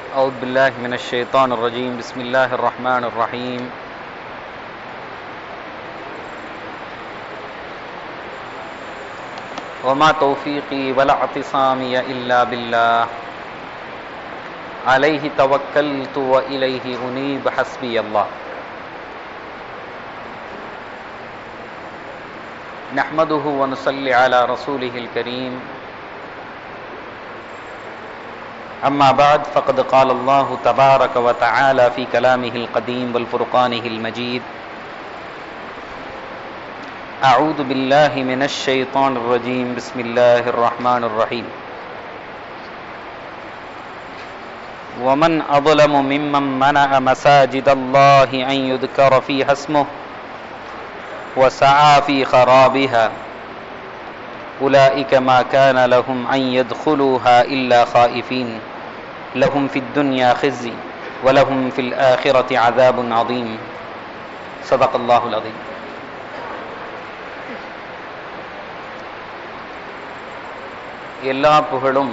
أعوذ بالله من الشيطان الرجيم بسم الله الرحمن الرحيم وما توفيقي ولا اعتصامي إلا بالله عليه توكلت وإليه أنيب حسبي الله نحمده ونصلي على رسوله الكريم أما بعد فقد قال الله تبارك وتعالى في كلامه القديم والفرقانه المجيد أعوذ بالله من الشيطان الرجيم بسم الله الرحمن الرحيم ومن أظلم ممن منع مساجد الله أن يذكر فيها اسمه وسعى في خرابها أولئك ما كان لهم أن يدخلوها إلا خائفين لهم في الدنيا خزي ولهم في الآخرة عذاب عظيم صدق الله العظيم எல்லா புகழும்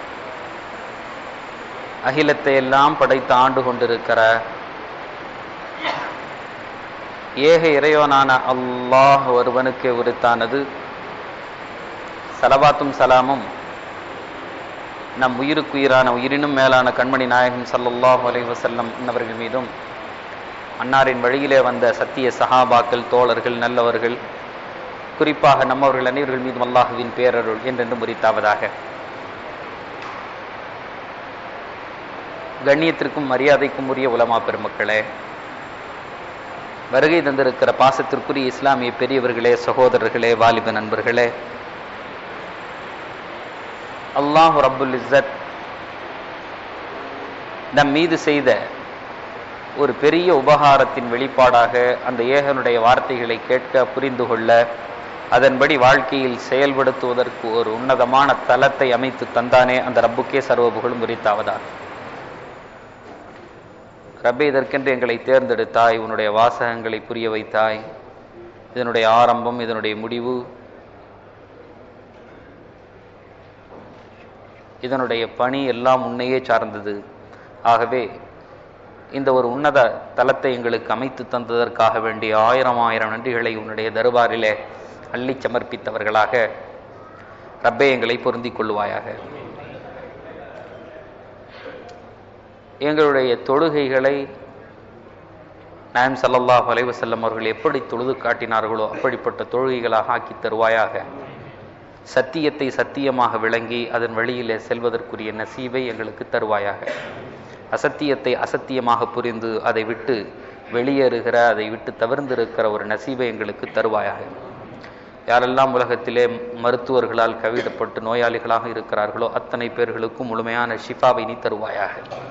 அகிலத்தை எல்லாம் படைத்து ஆண்டு கொண்டிருக்கிற ஏக இறைவனான அல்லாஹ் ஒருவனுக்கு உரித்தானது சலவாத்தும் சலாமும் நம் உயிருக்குயிரான உயிரினும் மேலான கண்மணி நாயகம் சல்லல்லாஹு அலைஹி வஸல்லம் அவர்கள் மீதும் அன்னாரின் வழியிலே வந்த சத்திய சஹாபாக்கள் தோழர்கள் நல்லவர்கள் குறிப்பாக நம்மவர்கள் அனைவர்கள் மீதும் அல்லாஹுவின் பேரருள் என்றென்றும் உரித்தாவதாக கண்ணியத்திற்கும் மரியாதைக்கும் உரிய உலமா பெருமக்களே வருகை தந்திருக்கிற பாசத்திற்குரிய இஸ்லாமிய பெரியவர்களே சகோதரர்களே வாலிப நண்பர்களே அல்லாஹு ரப்புல் இஸ்ஸத் நம் மீது செய்த ஒரு பெரிய உபகாரத்தின் வெளிப்பாடாக அந்த ஏகனுடைய வார்த்தைகளை கேட்க புரிந்து கொள்ள அதன்படி வாழ்க்கையில் செயல்படுத்துவதற்கு ஒரு உன்னதமான தலத்தை அமைத்து தந்தானே அந்த ரப்புக்கே சர்வபுகளும் உரித்தாவதா ரப்பே இதற்கென்று எங்களை தேர்ந்தெடுத்தாய் உன்னுடைய வாசகங்களை புரிய வைத்தாய் இதனுடைய ஆரம்பம் இதனுடைய முடிவு இதனுடைய பணி எல்லாம் உன்னையே சார்ந்தது ஆகவே இந்த ஒரு உன்னத தலத்தை எங்களுக்கு அமைத்து தந்ததற்காக வேண்டிய ஆயிரம் ஆயிரம் நன்றிகளை உன்னுடைய தருபாரிலே அள்ளி சமர்ப்பித்தவர்களாக ரப்பே எங்களை பொருந்திக் கொள்வாயாக எங்களுடைய தொழுகைகளை நாயம் சல்லல்லாஹ் அலைவசல்லம் அவர்கள் எப்படி தொழுது காட்டினார்களோ அப்படிப்பட்ட தொழுகைகளாக ஆக்கி தருவாயாக சத்தியத்தை சத்தியமாக விளங்கி அதன் வழியிலே செல்வதற்குரிய நசீவை எங்களுக்கு தருவாயாக அசத்தியத்தை அசத்தியமாக புரிந்து அதை விட்டு வெளியேறுகிற அதை விட்டு தவிர்ந்திருக்கிற ஒரு நசீவை எங்களுக்கு தருவாயாக யாரெல்லாம் உலகத்திலே மருத்துவர்களால் கவிடப்பட்டு நோயாளிகளாக இருக்கிறார்களோ அத்தனை பேர்களுக்கும் முழுமையான ஷிஃபாவை நீ தருவாயாக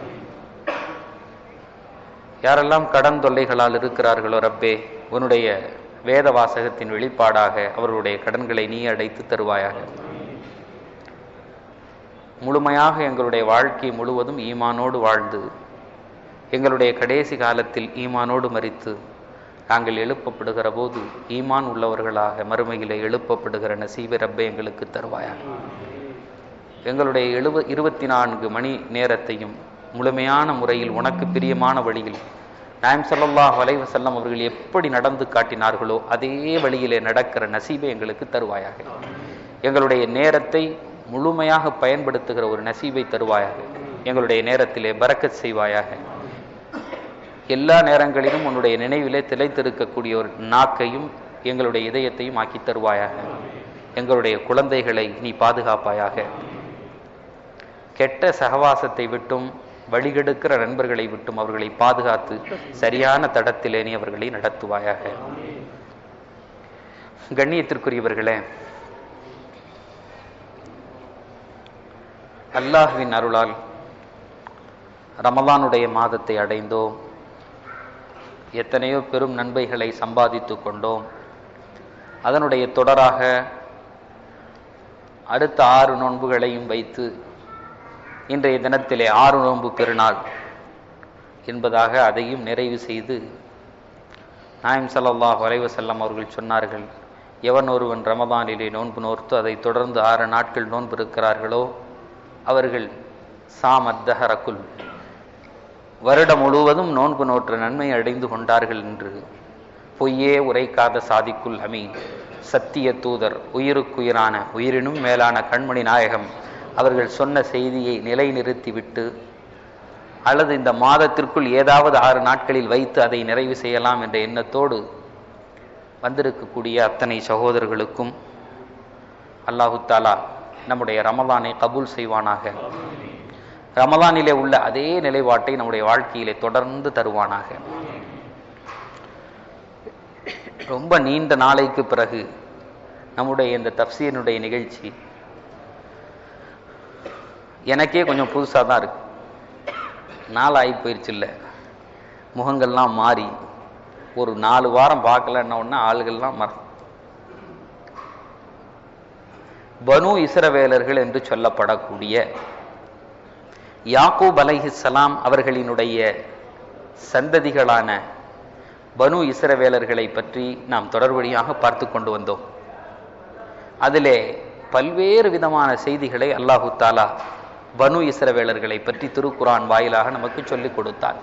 யாரெல்லாம் கடன் தொல்லைகளால் இருக்கிறார்களோ ரப்பே உன்னுடைய வேத வாசகத்தின் வெளிப்பாடாக அவர்களுடைய கடன்களை நீ அடைத்து தருவாயாக முழுமையாக எங்களுடைய வாழ்க்கை முழுவதும் ஈமானோடு வாழ்ந்து எங்களுடைய கடைசி காலத்தில் ஈமானோடு மறித்து நாங்கள் எழுப்பப்படுகிற போது ஈமான் உள்ளவர்களாக மறுமையிலே எழுப்பப்படுகிற நசீப ரப்பை எங்களுக்கு தருவாயாக எங்களுடைய எழுவ இருபத்தி நான்கு மணி நேரத்தையும் முழுமையான முறையில் உனக்கு பிரியமான வழியில் நாயம் சல்லாஹ் வலைவ செல்லம் அவர்கள் எப்படி நடந்து காட்டினார்களோ அதே வழியிலே நடக்கிற நசீபை எங்களுக்கு தருவாயாக எங்களுடைய நேரத்தை முழுமையாக பயன்படுத்துகிற ஒரு நசீபை தருவாயாக எங்களுடைய நேரத்திலே பறக்கத் செய்வாயாக எல்லா நேரங்களிலும் உன்னுடைய நினைவிலே திளைத்திருக்கக்கூடிய ஒரு நாக்கையும் எங்களுடைய இதயத்தையும் ஆக்கி தருவாயாக எங்களுடைய குழந்தைகளை நீ பாதுகாப்பாயாக கெட்ட சகவாசத்தை விட்டும் வழிகெடுக்கிற நண்பர்களை விட்டும் அவர்களை பாதுகாத்து சரியான தடத்திலே நீ அவர்களை நடத்துவாயாக கண்ணியத்திற்குரியவர்களே அல்லாஹுவின் அருளால் ரமலானுடைய மாதத்தை அடைந்தோம் எத்தனையோ பெரும் நன்மைகளை சம்பாதித்து கொண்டோம் அதனுடைய தொடராக அடுத்த ஆறு நோன்புகளையும் வைத்து இன்றைய தினத்திலே ஆறு நோன்பு பெருநாள் என்பதாக அதையும் நிறைவு செய்து நாயம் சல்லாஹ் வலைவசல்லம் அவர்கள் சொன்னார்கள் எவன் ஒருவன் ரமதானிலே நோன்பு நோர்த்து அதை தொடர்ந்து ஆறு நாட்கள் நோன்பு இருக்கிறார்களோ அவர்கள் சாமத்தஹரக்குல் வருடம் முழுவதும் நோன்பு நோற்ற நன்மை அடைந்து கொண்டார்கள் என்று பொய்யே உரைக்காத சாதிக்குல் அமீன் சத்திய தூதர் உயிருக்குயிரான உயிரினும் மேலான கண்மணி நாயகம் அவர்கள் சொன்ன செய்தியை நிலைநிறுத்திவிட்டு அல்லது இந்த மாதத்திற்குள் ஏதாவது ஆறு நாட்களில் வைத்து அதை நிறைவு செய்யலாம் என்ற எண்ணத்தோடு வந்திருக்கக்கூடிய அத்தனை சகோதரர்களுக்கும் அல்லாஹு தாலா நம்முடைய ரமலானை கபூல் செய்வானாக ரமலானிலே உள்ள அதே நிலைப்பாட்டை நம்முடைய வாழ்க்கையிலே தொடர்ந்து தருவானாக ரொம்ப நீண்ட நாளைக்கு பிறகு நம்முடைய இந்த தப்சீனுடைய நிகழ்ச்சி எனக்கே கொஞ்சம் புதுசாக தான் இருக்கு நாள் ஆகி போயிடுச்சு இல்லை முகங்கள்லாம் மாறி ஒரு நாலு வாரம் பார்க்கலன்னா ஒன்று ஆளுகள்லாம் மற பனு இஸ்ரவேலர்கள் என்று சொல்லப்படக்கூடிய யாக்கூப் அலைஹிஸ்ஸலாம் அவர்களினுடைய சந்ததிகளான பனு இஸ்ரவேலர்களை பற்றி நாம் தொடர்வழியாக பார்த்து கொண்டு வந்தோம் அதிலே பல்வேறு விதமான செய்திகளை அல்லாஹு தாலா பனு இஸ்ரவேலர்களை பற்றி திருக்குரான் வாயிலாக நமக்கு சொல்லிக் கொடுத்தான்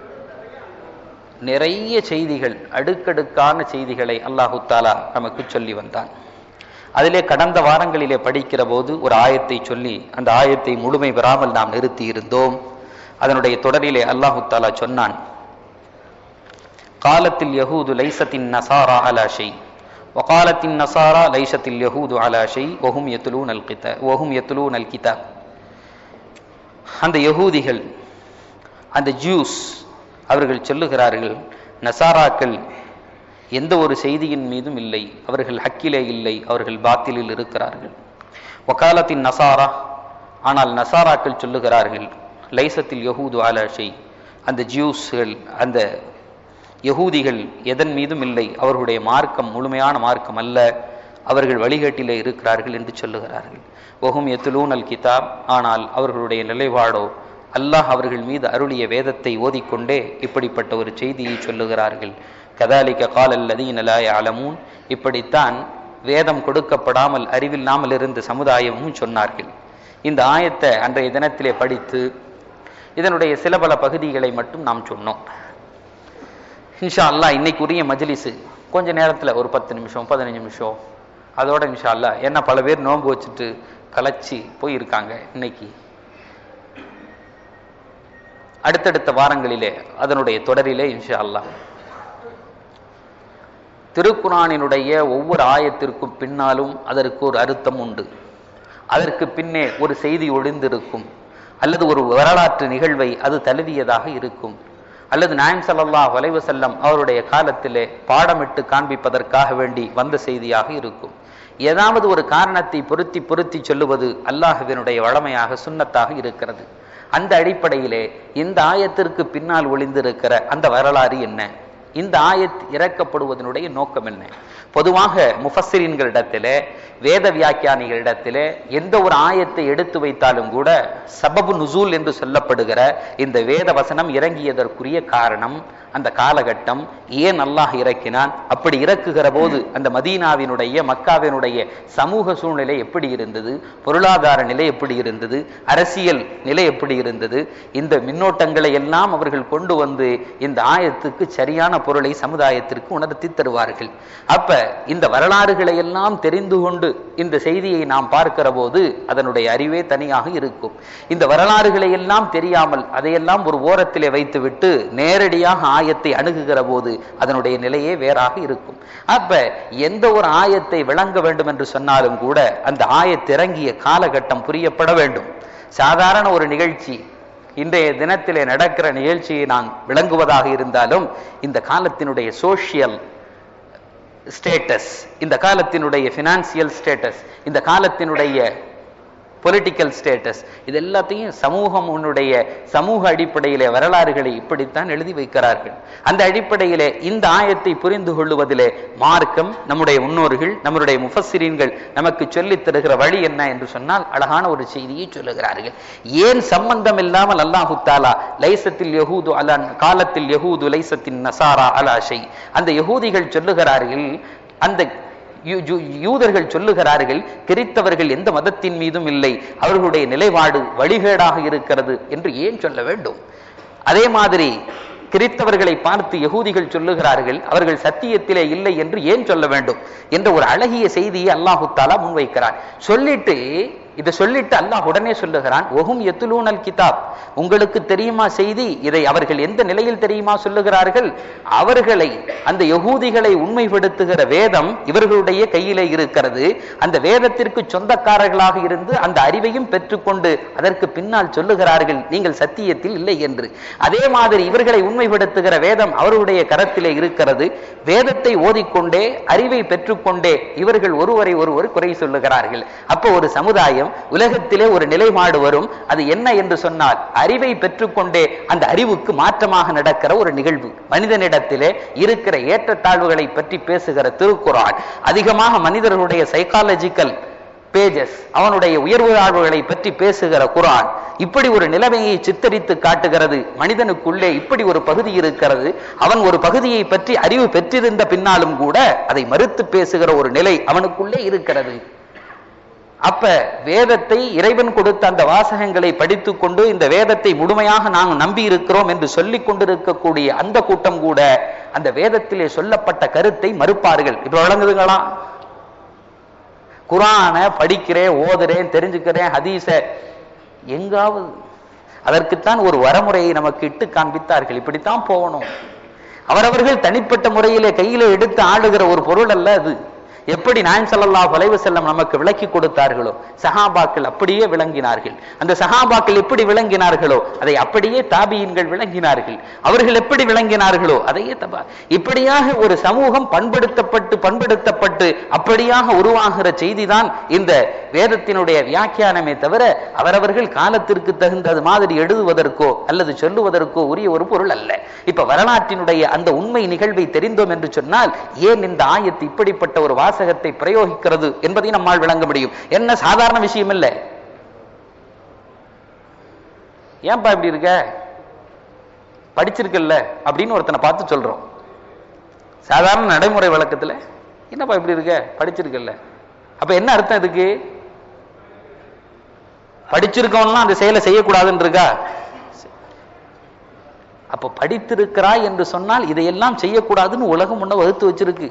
நிறைய செய்திகள் அடுக்கடுக்கான செய்திகளை அல்லாஹு தாலா நமக்கு சொல்லி வந்தான் அதிலே கடந்த வாரங்களிலே படிக்கிற போது ஒரு ஆயத்தை சொல்லி அந்த ஆயத்தை முழுமை பெறாமல் நாம் நிறுத்தி இருந்தோம் அதனுடைய தொடரிலே அல்லாஹு தாலா சொன்னான் காலத்தில் யஹூது லைசத்தின் நசாரா அலா ஷெய் وقالت النصارى ليست اليهود على شيء وهم يتلون الكتاب وهم يتلون الكتاب அந்த யகூதிகள் அந்த ஜூஸ் அவர்கள் சொல்லுகிறார்கள் நசாராக்கள் எந்த ஒரு செய்தியின் மீதும் இல்லை அவர்கள் ஹக்கிலே இல்லை அவர்கள் பாத்திலில் இருக்கிறார்கள் வக்காலத்தின் நசாரா ஆனால் நசாராக்கள் சொல்லுகிறார்கள் லைசத்தில் யஹூது ஆலாஷை அந்த ஜூஸ்கள் அந்த யகூதிகள் எதன் மீதும் இல்லை அவர்களுடைய மார்க்கம் முழுமையான மார்க்கம் அல்ல அவர்கள் வழிகேட்டிலே இருக்கிறார்கள் என்று சொல்லுகிறார்கள் ஒஹும் எத்துலூன் அல் கிதாப் ஆனால் அவர்களுடைய நிலைப்பாடோ அல்லாஹ் அவர்கள் மீது அருளிய வேதத்தை ஓதிக்கொண்டே இப்படிப்பட்ட ஒரு செய்தியை சொல்லுகிறார்கள் கதாலிக்க கால் அல்லதீன் அலாய அலமூன் இப்படித்தான் வேதம் கொடுக்கப்படாமல் அறிவில்லாமல் இருந்த சமுதாயமும் சொன்னார்கள் இந்த ஆயத்தை அன்றைய தினத்திலே படித்து இதனுடைய சில பல பகுதிகளை மட்டும் நாம் சொன்னோம் இன்ஷா அல்லா இன்னைக்கு உரிய மஜ்லிஸு கொஞ்ச நேரத்தில் ஒரு பத்து நிமிஷம் பதினஞ்சு நிமிஷம் அதோட இன்ஷா அல்லா என்ன பல பேர் நோன்பு வச்சுட்டு கலைச்சி போயிருக்காங்க இன்னைக்கு அடுத்தடுத்த வாரங்களிலே அதனுடைய தொடரிலே இன்ஷா அல்லா திருக்குறானினுடைய ஒவ்வொரு ஆயத்திற்கும் பின்னாலும் அதற்கு ஒரு அர்த்தம் உண்டு அதற்கு பின்னே ஒரு செய்தி ஒளிந்திருக்கும் அல்லது ஒரு வரலாற்று நிகழ்வை அது தழுவியதாக இருக்கும் அல்லது நாயம் சல்லா வலைவசல்லம் அவருடைய காலத்திலே பாடமிட்டு காண்பிப்பதற்காக வேண்டி வந்த செய்தியாக இருக்கும் ஏதாவது ஒரு காரணத்தை பொருத்தி பொருத்தி சொல்லுவது அல்லாஹுவினுடைய வளமையாக சுண்ணத்தாக இருக்கிறது அந்த அடிப்படையிலே இந்த ஆயத்திற்கு பின்னால் ஒளிந்திருக்கிற அந்த வரலாறு என்ன இந்த ஆயத் இறக்கப்படுவதனுடைய நோக்கம் என்ன பொதுவாக முஃபஸ்ஸிரின்களிடத்திலே வேத வியாக்கியானிகளிடத்திலே எந்த ஒரு ஆயத்தை எடுத்து வைத்தாலும் கூட சபபு நுசூல் என்று சொல்லப்படுகிற இந்த வேத வசனம் இறங்கியதற்குரிய காரணம் அந்த காலகட்டம் ஏன் அல்லாஹ் இறக்கினான் அப்படி இறக்குகிற போது அந்த மதீனாவினுடைய மக்காவினுடைய சமூக சூழ்நிலை எப்படி இருந்தது பொருளாதார நிலை எப்படி இருந்தது அரசியல் நிலை எப்படி இருந்தது இந்த மின்னோட்டங்களை எல்லாம் அவர்கள் கொண்டு வந்து இந்த ஆயத்துக்கு சரியான பொருளை சமுதாயத்திற்கு உணர்த்தி தருவார்கள் அப்ப இந்த வரலாறுகளை எல்லாம் தெரிந்து கொண்டு இந்த செய்தியை நாம் பார்க்கிற போது அதனுடைய அறிவே தனியாக இருக்கும் இந்த வரலாறுகளை எல்லாம் தெரியாமல் அதையெல்லாம் ஒரு ஓரத்திலே வைத்துவிட்டு நேரடியாக ஆயத்தை அணுகுகிற போது அதனுடைய நிலையே வேறாக இருக்கும் அப்ப எந்த ஒரு ஆயத்தை விளங்க வேண்டும் என்று சொன்னாலும் கூட அந்த ஆயத்திறங்கிய காலகட்டம் புரியப்பட வேண்டும் சாதாரண ஒரு நிகழ்ச்சி இன்றைய தினத்திலே நடக்கிற நிகழ்ச்சியை நான் விளங்குவதாக இருந்தாலும் இந்த காலத்தினுடைய சோசியல் ஸ்டேட்டஸ் இந்த காலத்தினுடைய ஃபினான்சியல் ஸ்டேட்டஸ் இந்த காலத்தினுடைய பொலிட்டிக்கல் ஸ்டேட்டஸ் இது எல்லாத்தையும் சமூகம் உன்னுடைய சமூக அடிப்படையிலே வரலாறுகளை இப்படித்தான் எழுதி வைக்கிறார்கள் அந்த அடிப்படையிலே இந்த ஆயத்தை புரிந்து கொள்ளுவதிலே மார்க்கம் நம்முடைய முன்னோர்கள் நம்முடைய முஃபஸ்ஸிரீன்கள் நமக்கு சொல்லித் தருகிற வழி என்ன என்று சொன்னால் அழகான ஒரு செய்தியை சொல்லுகிறார்கள் ஏன் சம்பந்தம் இல்லாமல் அல்லாஹு தாலா லைசத்தில் யஹூது அலா காலத்தில் யஹூது லைசத்தின் நசாரா அலாஷை அந்த யகூதிகள் சொல்லுகிறார்கள் அந்த யூதர்கள் சொல்லுகிறார்கள் கிறித்தவர்கள் எந்த மதத்தின் மீதும் இல்லை அவர்களுடைய நிலைப்பாடு வழிகேடாக இருக்கிறது என்று ஏன் சொல்ல வேண்டும் அதே மாதிரி கிறித்தவர்களை பார்த்து யகூதிகள் சொல்லுகிறார்கள் அவர்கள் சத்தியத்திலே இல்லை என்று ஏன் சொல்ல வேண்டும் என்ற ஒரு அழகிய செய்தியை அல்லாஹு தாலா முன்வைக்கிறார் சொல்லிட்டு இதை சொல்லிட்டு அல்லாஹ் உடனே சொல்லுகிறான் ஒஹும் எத்துலூனல் கிதாப் உங்களுக்கு தெரியுமா செய்தி இதை அவர்கள் எந்த நிலையில் தெரியுமா சொல்லுகிறார்கள் அவர்களை அந்த யகூதிகளை உண்மைப்படுத்துகிற வேதம் இவர்களுடைய கையிலே இருக்கிறது அந்த வேதத்திற்கு சொந்தக்காரர்களாக இருந்து அந்த அறிவையும் பெற்றுக்கொண்டு அதற்கு பின்னால் சொல்லுகிறார்கள் நீங்கள் சத்தியத்தில் இல்லை என்று அதே மாதிரி இவர்களை உண்மைப்படுத்துகிற வேதம் அவர்களுடைய கரத்திலே இருக்கிறது வேதத்தை ஓதிக்கொண்டே அறிவை பெற்றுக்கொண்டே இவர்கள் ஒருவரை ஒருவர் குறை சொல்லுகிறார்கள் அப்போ ஒரு சமுதாயம் உலகத்திலே ஒரு நிலைப்பாடு வரும் அது என்ன என்று சொன்னால் அறிவை பெற்றுக்கொண்டே அந்த அறிவுக்கு மாற்றமாக நடக்கிற ஒரு நிகழ்வு மனிதனிடத்திலே இருக்கிற ஏற்றத்தாழ்வுகளை பற்றி பேசுகிற திருக்குறான் அதிகமாக மனிதர்களுடைய சைக்காலஜிக்கல் பேஜஸ் அவனுடைய உயர்வு தாழ்வுகளை பற்றி பேசுகிற குரான் இப்படி ஒரு நிலைமையை சித்தரித்து காட்டுகிறது மனிதனுக்குள்ளே இப்படி ஒரு பகுதி இருக்கிறது அவன் ஒரு பகுதியை பற்றி அறிவு பெற்றிருந்த பின்னாலும் கூட அதை மறுத்து பேசுகிற ஒரு நிலை அவனுக்குள்ளே இருக்கிறது அப்ப வேதத்தை இறைவன் கொடுத்த அந்த வாசகங்களை படித்துக் கொண்டு இந்த வேதத்தை முழுமையாக நாங்கள் நம்பி இருக்கிறோம் என்று சொல்லிக் கொண்டிருக்கக்கூடிய அந்த கூட்டம் கூட அந்த வேதத்திலே சொல்லப்பட்ட கருத்தை மறுப்பார்கள் இப்ப வழங்குதுங்களா குரானை படிக்கிறேன் ஓதுறேன் தெரிஞ்சுக்கிறேன் ஹதீஸ எங்காவது அதற்குத்தான் ஒரு வரமுறையை நமக்கு இட்டு காண்பித்தார்கள் இப்படித்தான் போகணும் அவரவர்கள் தனிப்பட்ட முறையிலே கையில எடுத்து ஆளுகிற ஒரு பொருள் அல்ல அது எப்படி நாயம் ஸல்லல்லாஹு அலைஹி வஸல்லம் நமக்கு விளக்கி கொடுத்தார்களோ சஹாபாக்கள் அப்படியே விளங்கினார்கள் அந்த சஹாபாக்கள் எப்படி விளங்கினார்களோ அதை அப்படியே தாபியின்கள் விளங்கினார்கள் அவர்கள் எப்படி விளங்கினார்களோ அதையே தபா இப்படியாக ஒரு சமூகம் பண்படுத்தப்பட்டு பண்படுத்தப்பட்டு அப்படியாக உருவாகிற செய்திதான் இந்த வேதத்தினுடைய வியாக்கியானமே தவிர அவரவர்கள் காலத்திற்கு தகுந்தது மாதிரி எழுதுவதற்கோ அல்லது சொல்லுவதற்கோ உரிய ஒரு பொருள் அல்ல இப்ப வரலாற்றினுடைய அந்த உண்மை நிகழ்வை தெரிந்தோம் என்று சொன்னால் ஏன் இந்த ஆயத்து இப்படிப்பட்ட ஒரு வாசகத்தை பிரயோகிக்கிறது என்பதை நம்மால் விளங்க முடியும் என்ன சாதாரண விஷயம் இல்லை ஏன்பா இப்படி இருக்க படிச்சிருக்கல்ல அப்படின்னு ஒருத்தனை பார்த்து சொல்றோம் சாதாரண நடைமுறை வழக்கத்துல என்னப்பா இப்படி இருக்க படிச்சிருக்கல்ல அப்ப என்ன அர்த்தம் இதுக்கு படிச்சிருக்கவன்லாம் அந்த செயலை செய்யக்கூடாதுன்னு இருக்கா அப்ப படித்திருக்கிறாய் என்று சொன்னால் இதையெல்லாம் செய்யக்கூடாதுன்னு உலகம் முன்ன வகுத்து வச்சிருக்கு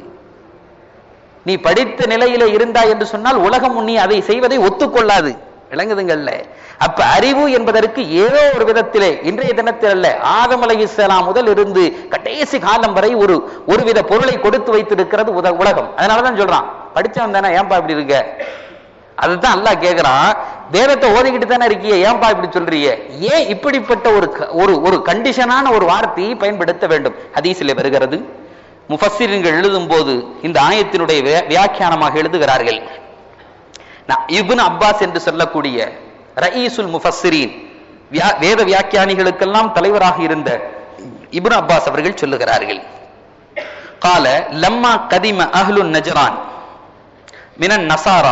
நீ படித்த நிலையில இருந்தாய் என்று சொன்னால் உலகம் நீ அதை செய்வதை ஒத்துக்கொள்ளாது விளங்குதுங்கள்ல அப்ப அறிவு என்பதற்கு ஏதோ ஒரு விதத்திலே இன்றைய தினத்தில் அல்ல ஆதம் அலைஹிஸ்ஸலாம் முதல் இருந்து கடைசி காலம் வரை ஒரு ஒருவித பொருளை கொடுத்து வைத்திருக்கிறது உத- உலகம் அதனாலதான் சொல்றான் படிச்சவன் தானே ஏன்பா இப்படி இருக்க அதுதான் அல்லாஹ் கேக்குறான் வேதத்தை ஓதிக்கிட்டு தானே இருக்கிய ஏன்பா இப்படி சொல்றீங்க ஏன் இப்படிப்பட்ட ஒரு க- ஒரு ஒரு கண்டிஷனான ஒரு வார்த்தையை பயன்படுத்த வேண்டும் ஹதீஸிலே வருகிறது முஃபஸ்ஸிரின்கள் எழுதும் போது இந்த ஆயத்தினுடைய வே- வியாக்கியானமாக எழுதுகிறார்கள் நான் இப்னு அப்பாஸ் என்று சொல்லக்கூடிய ரயீசுல் முஃபஸ்ஸிரீன் வியா- வேத வியாக்கியானிகளுக்கெல்லாம் தலைவராக இருந்த இப்னு அப்பாஸ் அவர்கள் சொல்லுகிறார்கள் கால லம்மா கதிம அஹ்லுன் நஜரான் மினன் நசாரா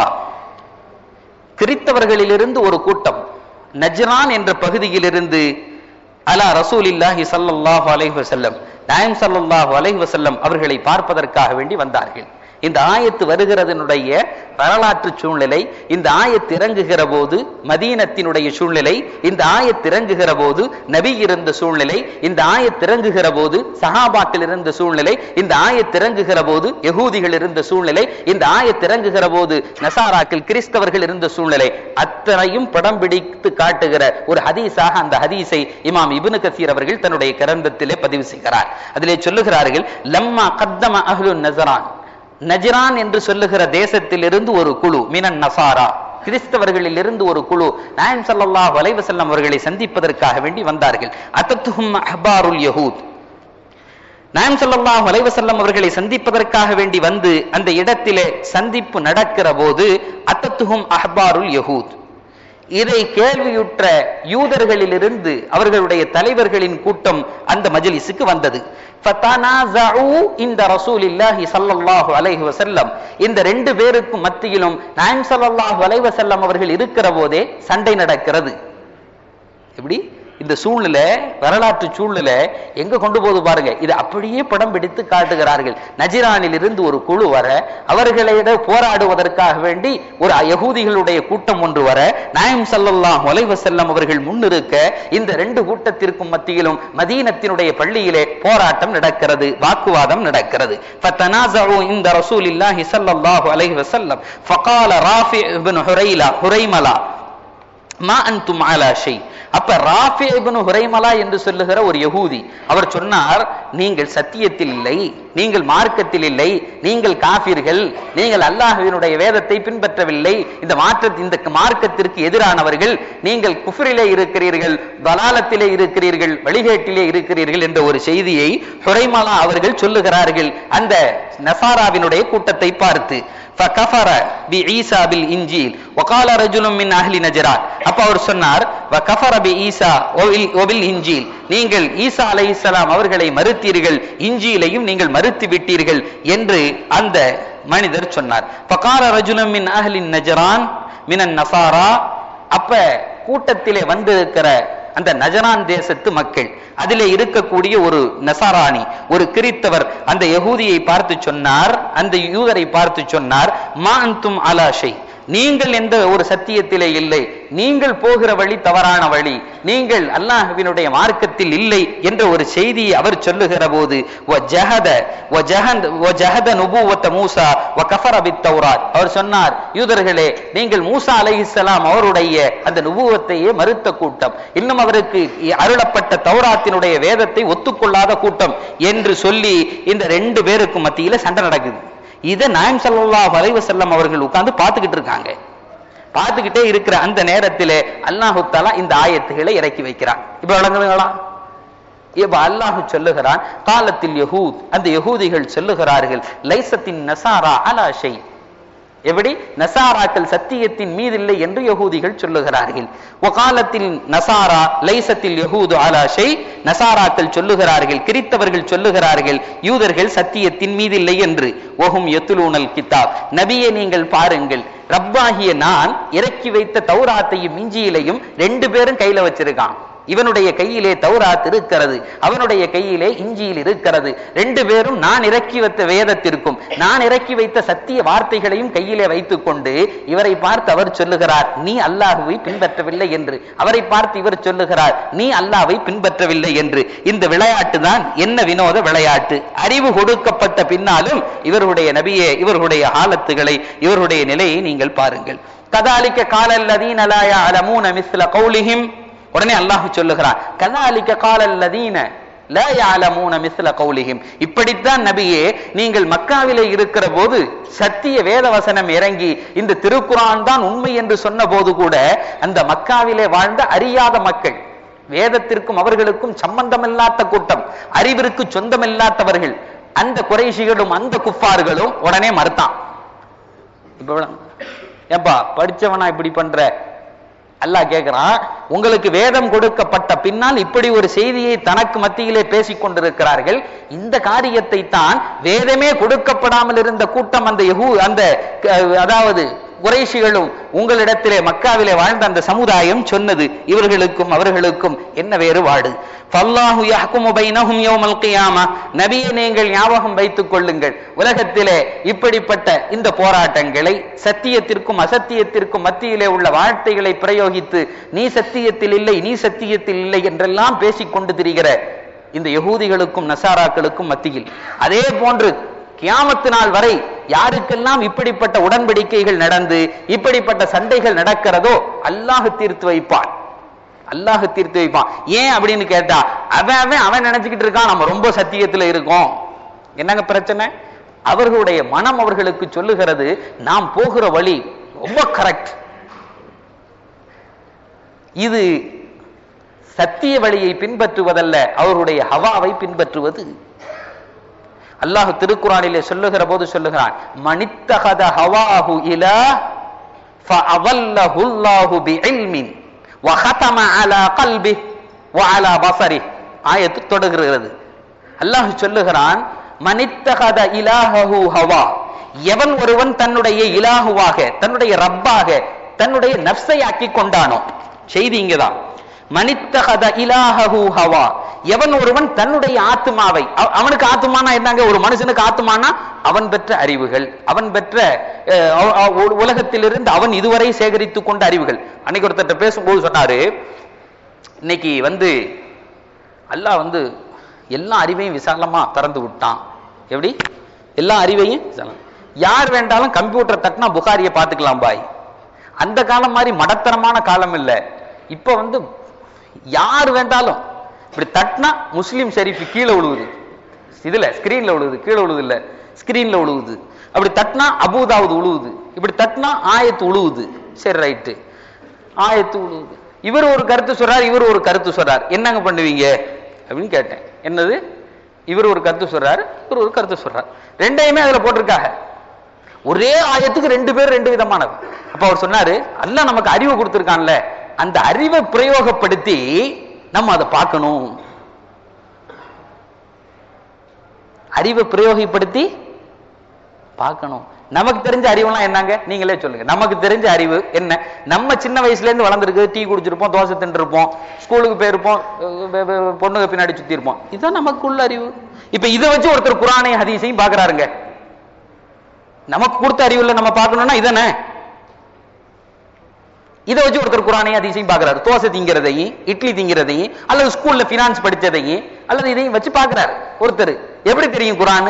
கிறித்தவர்களிலிருந்து ஒரு கூட்டம் நஜ்ரான் என்ற பகுதியிலிருந்து அலா ரசூலில்லாஹி ஸல்லல்லாஹு அலைஹி வஸல்லம் நாயம் ஸல்லல்லாஹு அலைஹி வஸல்லம் அவர்களை பார்ப்பதற்காக வேண்டி வந்தார்கள் இந்த ஆயத்து வருகிறதனுடைய வரலாற்று சூழ்நிலை இந்த ஆயத்து இறங்குகிற போது மதீனத்தினுடைய சூழ்நிலை இந்த ஆயத்து இறங்குகிற போது நபி இருந்த சூழ்நிலை இந்த ஆயத்து இறங்குகிற போது சஹாபாக்கள் இருந்த சூழ்நிலை இந்த ஆயத்து இறங்குகிற போது யகூதிகள் இருந்த சூழ்நிலை இந்த ஆயத்து இறங்குகிற போது நசாராக்கள் கிறிஸ்தவர்கள் இருந்த சூழ்நிலை அத்தனையும் படம் பிடித்து காட்டுகிற ஒரு ஹதீஸாக அந்த ஹதீஸை இமாம் இப்னு கசீர் அவர்கள் தன்னுடைய கிரந்தத்திலே பதிவு செய்கிறார் அதிலே சொல்லுகிறார்கள் லம்மா கத்தம அஹ்லுன் நசரான் நஜ்ரான் என்று சொல்லுகிற தேசத்திலிருந்து ஒரு குழு மினன் நசாரா கிறிஸ்தவர்களில் இருந்து ஒரு குழு நாயம் ஸல்லல்லாஹு அலைஹி வஸல்லம் அவர்களை சந்திப்பதற்காக வேண்டி வந்தார்கள் அத்தத்துஹும் அஹ்பாருல் யஹூத் நாயம் ஸல்லல்லாஹு அலைஹி வஸல்லம் அவர்களை சந்திப்பதற்காக வேண்டி வந்து அந்த இடத்திலே சந்திப்பு நடக்கிற போது அத்தத்துஹும் அஹ்பாருல் யஹூத் இதை கேள்வியுற்ற யூதர்களிலிருந்து அவர்களுடைய தலைவர்களின் கூட்டம் அந்த மஜ்லிஸுக்கு வந்தது ஃபதனாஸஉ இந்த ரசூலில்லாஹி ஸல்லல்லாஹு அலைஹி வஸல்லம் இந்த ரெண்டு பேருக்கும் மத்தியிலும் நாயம் ஸல்லல்லாஹு அலைஹி வஸல்லம் அவர்கள் இருக்கிற போதே சண்டை நடக்கிறது எப்படி இந்த சூழ்நிலை வரலாற்று சூழ்நிலை எங்க கொண்டு போகுது பாருங்க இது அப்படியே படம் பிடித்து காட்டுகிறார்கள் நஜிரானில் இருந்து ஒரு குழு வர அவர்களிட போராடுவதற்காக வேண்டி ஒரு யகூதிகளுடைய கூட்டம் ஒன்று வர நாயம் சல்லல்லாஹு அலைஹி வஸல்லம் அவர்கள் முன்னிருக்க இந்த ரெண்டு கூட்டத்திற்கும் மத்தியிலும் மதீனத்தினுடைய பள்ளியிலே போராட்டம் நடக்கிறது வாக்குவாதம் நடக்கிறது ஃபதனாஸஉ இந்த ரசூலில்லாஹி ஸல்லல்லாஹு அலைஹி வஸல்லம் ஃபகால ராஃபி இப்னு ஹுரைலா ஹுரைமலா மா அன்தும் அலா ஷை அப்ப ராஃபி இப்னு ஹுரைமலா என்று சொல்லுகிற ஒரு யகூதி அவர் சொன்னார் நீங்கள் சத்தியத்தில் இல்லை நீங்கள் மார்க்கத்தில் இல்லை நீங்கள் காஃபிர்கள் நீங்கள் அல்லாஹ்வினுடைய வேதத்தை பின்பற்றவில்லை இந்த மாற்ற இந்த மார்க்கத்திற்கு எதிரானவர்கள் நீங்கள் குஃப்ரிலே இருக்கிறீர்கள் பலாலத்திலே இருக்கிறீர்கள் வழிகேட்டிலே இருக்கிறீர்கள் என்ற ஒரு செய்தியை ஹுரைமலா அவர்கள் சொல்லுகிறார்கள் அந்த நசாராவினுடைய கூட்டத்தை பார்த்து فكفر بعيسى بالانجيل وقال رجل من اهل نجران அப்ப அவர் சொன்னார் وكفر بعيسى وبالانجيل நீங்கள் ஈசா அலைஹிஸ்ஸலாம் அவர்களை மறுத்தீர்கள் இஞ்சியிலையும் நீங்கள் மறுத்து விட்டீர்கள் என்று அந்த மனிதர் சொன்னார் فقال رجل من اهل النجران من النصارى அப்ப கூட்டத்திலே வந்திருக்கிற அந்த நஜரான் தேசத்து மக்கள் அதிலே இருக்கக்கூடிய ஒரு நசாராணி ஒரு கிறித்தவர் அந்த யகூதியை பார்த்து சொன்னார் அந்த யூதரை பார்த்து சொன்னார் மா அந்தும் அலாஷை நீங்கள் எந்த ஒரு சத்தியத்திலே இல்லை நீங்கள் போகிற வழி தவறான வழி நீங்கள் அல்லாஹ்வினுடைய மார்க்கத்தில் இல்லை என்ற ஒரு செய்தியை அவர் சொல்லுகிற போது மூசா அவர் சொன்னார் யூதர்களே நீங்கள் மூசா அலைஹிஸ்ஸலாம் அவருடைய அந்த நுபுவத்தையே மறுத்த கூட்டம் இன்னும் அவருக்கு அருளப்பட்ட தௌராத்தினுடைய வேதத்தை ஒத்துக்கொள்ளாத கூட்டம் என்று சொல்லி இந்த ரெண்டு பேருக்கும் மத்தியில சண்டை நடக்குது இதை நாயம் சல்லாஹ் அலைவசல்லம் அவர்கள் உட்கார்ந்து பார்த்துக்கிட்டு இருக்காங்க பார்த்துக்கிட்டே இருக்கிற அந்த நேரத்திலே அல்லாஹு தாலா இந்த ஆயத்துகளை இறக்கி வைக்கிறான் இப்ப வழங்குதுங்களா இப்ப அல்லாஹு சொல்லுகிறான் காலத்தில் யஹூத் அந்த யகூதிகள் சொல்லுகிறார்கள் லைசத்தின் நசாரா அலா ஷை எப்படி நசாராக்கள் சத்தியத்தின் மீதில்லை என்று யகூதிகள் சொல்லுகிறார்கள் ஒகாலத்தில் நசாரா லைசத்தில் யகூது அலாஷை நசாராக்கள் சொல்லுகிறார்கள் கிறித்தவர்கள் சொல்லுகிறார்கள் யூதர்கள் சத்தியத்தின் மீதில்லை என்று ஒஹும் எத்துலூனல் கிதாப் நபியை நீங்கள் பாருங்கள் ரப்பாகிய நான் இறக்கி வைத்த தௌராத்தையும் இஞ்சியிலையும் ரெண்டு பேரும் கையில வச்சிருக்கான் இவனுடைய கையிலே தௌராத் இருக்கிறது அவனுடைய கையிலே இஞ்சியில் இருக்கிறது ரெண்டு பேரும் நான் இறக்கி வைத்த வேதத்திற்கும் நான் இறக்கி வைத்த சத்திய வார்த்தைகளையும் கையிலே வைத்துக் கொண்டு இவரை பார்த்து அவர் சொல்லுகிறார் நீ அல்லாஹுவை பின்பற்றவில்லை என்று அவரை பார்த்து இவர் சொல்லுகிறார் நீ அல்லாவை பின்பற்றவில்லை என்று இந்த விளையாட்டு தான் என்ன வினோத விளையாட்டு அறிவு கொடுக்கப்பட்ட பின்னாலும் இவருடைய நபியே இவர்களுடைய ஆலத்துகளை இவருடைய நிலையை நீங்கள் பாருங்கள் கதாலிக்க காலல்லதீன லா யஅலமூன மிஸ்ல கௌலிஹிம் உடனே அல்லாஹ் சொல்லுகிறான் கதாலிக்க காலல்லதீன லா யஅலமூன மிஸ்ல கௌலிஹிம் இப்படித்தான் நபியே நீங்கள் மக்காவிலே இருக்கிற போது சத்திய வேத வசனம் இறங்கி இந்த திருக்குரான் தான் உண்மை என்று சொன்ன போது கூட அந்த மக்காவிலே வாழ்ந்த அறியாத மக்கள் வேதத்திற்கும் அவர்களுக்கும் சம்பந்தமில்லாத கூட்டம் அறிவிற்கு சொந்தமில்லாதவர்கள் அந்த குறைஷிகளும் அந்த குஃபார்களும் உடனே மறுத்தான் இப்ப ஏப்பா படிச்சவனா இப்படி பண்ற அல்லாஹ் கேட்கிறான் உங்களுக்கு வேதம் கொடுக்கப்பட்ட பின்னால் இப்படி ஒரு செய்தியை தனக்கு மத்தியிலே பேசிக் கொண்டிருக்கிறார்கள் இந்த காரியத்தை தான் வேதமே கொடுக்கப்படாமல் இருந்த கூட்டம் அந்த யஹூ அந்த அதாவது குறைஷிகளும் உங்களிடத்திலே மக்காவிலே வாழ்ந்த அந்த சமுதாயம் சொன்னது இவர்களுக்கும் அவர்களுக்கும் என்ன வேறுபாடு ஃபல்லாஹு யஹ்குமு பைனஹும் யௌமல் கியாமா நபியை நீங்கள் ஞாபகம் வைத்துக் கொள்ளுங்கள் உலகத்திலே இப்படிப்பட்ட இந்த போராட்டங்களை சத்தியத்திற்கும் அசத்தியத்திற்கும் மத்தியிலே உள்ள வார்த்தைகளை பிரயோகித்து நீ சத்தியத்தில் இல்லை நீ சத்தியத்தில் இல்லை என்றெல்லாம் பேசிக் கொண்டு திரிகிற இந்த யகூதிகளுக்கும் நசாராக்களுக்கும் மத்தியில் அதே போன்று கியாமத்து நாள் வரை யாருக்கெல்லாம் இப்படிப்பட்ட உடன்படிக்கைகள் நடந்து இப்படிப்பட்ட சண்டைகள் நடக்கிறதோ அல்லாஹ் தீர்த்து வைப்பான் அல்லாஹ் தீர்த்து வைப்பான் ஏன் அப்படின்னு கேட்டா அவன் அவன் அவன் நினைச்சுக்கிட்டு இருக்கான் நம்ம ரொம்ப சத்தியத்துல இருக்கோம் என்னங்க பிரச்சனை அவர்களுடைய மனம் அவர்களுக்கு சொல்லுகிறது நாம் போகிற வழி ரொம்ப கரெக்ட் இது சத்திய வழியை பின்பற்றுவதல்ல அவருடைய ஹவாவை பின்பற்றுவது அல்லாஹ் திருக்குறானிலே சொல்லுகிற போது சொல்லுகிறான் மனித்தகத ஹவாஹு இலா ஃபஅவல்லஹு அல்லாஹு பிஇல்மின் வஹதம அலா கல்பி வஅலா பஸரி ஆயத்து தொடர்கிறது அல்லாஹ் சொல்லுகிறான் மனித்தகத இலாஹு ஹவா எவன் ஒருவன் தன்னுடைய இலாகுவாக தன்னுடைய ரப்பாக தன்னுடைய நப்சை ஆக்கி கொண்டானோ செய்தி இங்கதான் மனித்தகத இலாஹு ஹவா எவன் ஒருவன் தன்னுடைய ஆத்மாவை அவ- அவனுக்கு ஆத்மானா என்னங்க ஒரு மனுஷனுக்கு ஆத்மானா அவன் பெற்ற அறிவுகள் அவன் பெற்ற அஹ், அவ- அவ- உலகத்திலிருந்து அவன் இதுவரை சேகரித்துக் கொண்ட அறிவுகள் அன்னைக்கு ஒருத்தர்ட்ட பேசும்போது சொன்னாரு இன்னைக்கு வந்து அல்லாஹ் வந்து எல்லா அறிவையும் விசாலமா திறந்து விட்டான் எப்படி எல்லா அறிவையும் விசாலம். யார் வேண்டாலும் கம்ப்யூட்டர் தட்டினா புகாரியை பார்த்துக்கலாம் பாய் அந்த காலம் மாதிரி மடத்தனமான காலம் இல்ல இப்ப வந்து யார் வேண்டாலும் இப்படி தட்டினா முஸ்லிம் ஷெரீஃப் கீழே விழுவுது இதுல ஸ்கிரீன்ல விழுவுது கீழே விழுவுது இல்ல ஸ்கிரீன்ல விழுவுது அப்படி தட்டினா அபூதாவது விழுவுது இப்படி தட்டினா ஆயத்து விழுவுது சரி ரைட்டு ஆயத்து விழுவுது இவர் ஒரு கருத்து சொல்றார் இவர் ஒரு கருத்து சொல்றார் என்னங்க பண்ணுவீங்க அப்படின்னு கேட்டேன் என்னது இவர் ஒரு கருத்து சொல்றாரு இவர் ஒரு கருத்து சொல்றார் ரெண்டையுமே அதுல போட்டிருக்காங்க ஒரே ஆயத்துக்கு ரெண்டு பேர் ரெண்டு விதமானது அப்ப அவர் சொன்னாரு அல்லாஹ் நமக்கு அறிவு கொடுத்திருக்கான்ல அந்த அறிவை பிரயோகப்படுத்தி நம்ம அதை பார்க்கணும் அறிவை பிரயோகப்படுத்தி பார்க்கணும் நமக்கு தெரிஞ்ச அறிவுலாம் என்னங்க நீங்களே சொல்லுங்க நமக்கு தெரிஞ்ச அறிவு என்ன நம்ம சின்ன வயசுல இருந்து வளர்ந்துருக்கு டீ குடிச்சிருப்போம் தோசை தின்றுருப்போம் ஸ்கூலுக்கு போயிருப்போம் அஹ் வெ- வெ- பொண்ணுங்க பின்னாடி சுத்தி இருப்போம் இதுதான் நமக்குள்ள அறிவு இப்ப இதை வச்சு ஒருத்தர் குரானையும் ஹதீஸையும் பாக்குறாருங்க நமக்கு கொடுத்த அறிவுல நம்ம பார்க்கணும்னா இதானே இதை வச்சு ஒருத்தர் குரானையும் அதிசயம் பார்க்கறாரு தோசை திங்கிறதையும் இட்லி திங்கிறதையும் அல்லது ஸ்கூல்ல பினான்ஸ் படிச்சதையும் அல்லது இதையும் வச்சு பார்க்கறாரு ஒருத்தர் எப்படி தெரியும் குரான்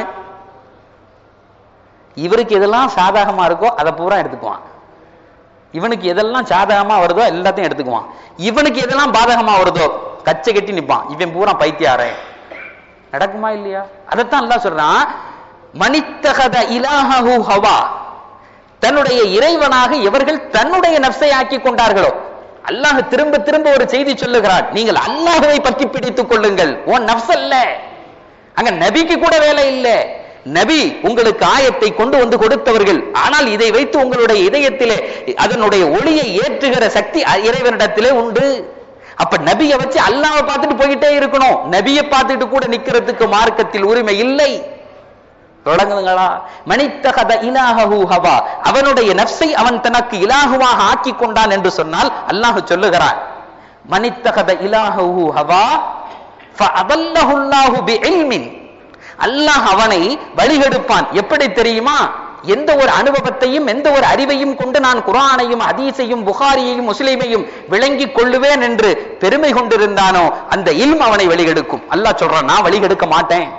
இவருக்கு எதெல்லாம் சாதகமா இருக்கோ அதை பூரா எடுத்துக்குவான் இவனுக்கு எதெல்லாம் சாதகமா வருதோ எல்லாத்தையும் எடுத்துக்குவான் இவனுக்கு எதெல்லாம் பாதகமா வருதோ கச்சை கட்டி நிப்பான் இவன் பூரா பைத்தியாரன் நடக்குமா இல்லையா அதைத்தான் அல்லாஹ் சொல்றான் மனித்தகத இலாஹு ஹவா தன்னுடைய இறைவனாக எவர்கள் தன்னுடைய நப்சை ஆக்கி கொண்டார்களோ அல்லாஹ் திரும்ப திரும்ப ஒரு செய்தி சொல்லுகிறான் நீங்கள் அல்லாஹ்வை பற்றி பிடித்துக் கொள்ளுங்கள் உன் நப்ஸ் அல்ல அங்க நபிக்கு கூட வேலை இல்ல நபி உங்களுக்கு ஆயத்தை கொண்டு வந்து கொடுத்தவர்கள் ஆனால் இதை வைத்து உங்களுடைய இதயத்திலே அதனுடைய ஒளியை ஏற்றுகிற சக்தி அ- இறைவனிடத்திலே உண்டு அப்ப நபியை வச்சு அல்லாஹ்வை பார்த்துட்டு போயிட்டே இருக்கணும் நபியை பார்த்துட்டு கூட நிக்கிறதுக்கு மார்க்கத்தில் உரிமை இல்லை தொடங்குதுங்களா மனித்தகத இலாஹு ஹவா அவனுடைய நப்சை அவன் தனக்கு இலாகுவாக ஆக்கி கொண்டான் என்று சொன்னால் அல்லாஹ் சொல்லுகிறான் மனித்தகத இலாஹு ஹவா ஃபஅதல்லஹு அல்லாஹு பிஇல்மின் அல்லாஹ் அவனை வழிகெடுப்பான் எப்படி தெரியுமா எந்த ஒரு அனுபவத்தையும் எந்த ஒரு அறிவையும் கொண்டு நான் குர்ஆனையும் ஹதீஸையும் புகாரியையும் முஸ்லிமையும் விளங்கிக் கொள்ளுவேன் என்று பெருமை கொண்டிருந்தானோ அந்த இல்ம் அவனை வழிகெடுக்கும் அல்லாஹ் சொல்றான் நான் வழிகெடுக்க மாட்டேன்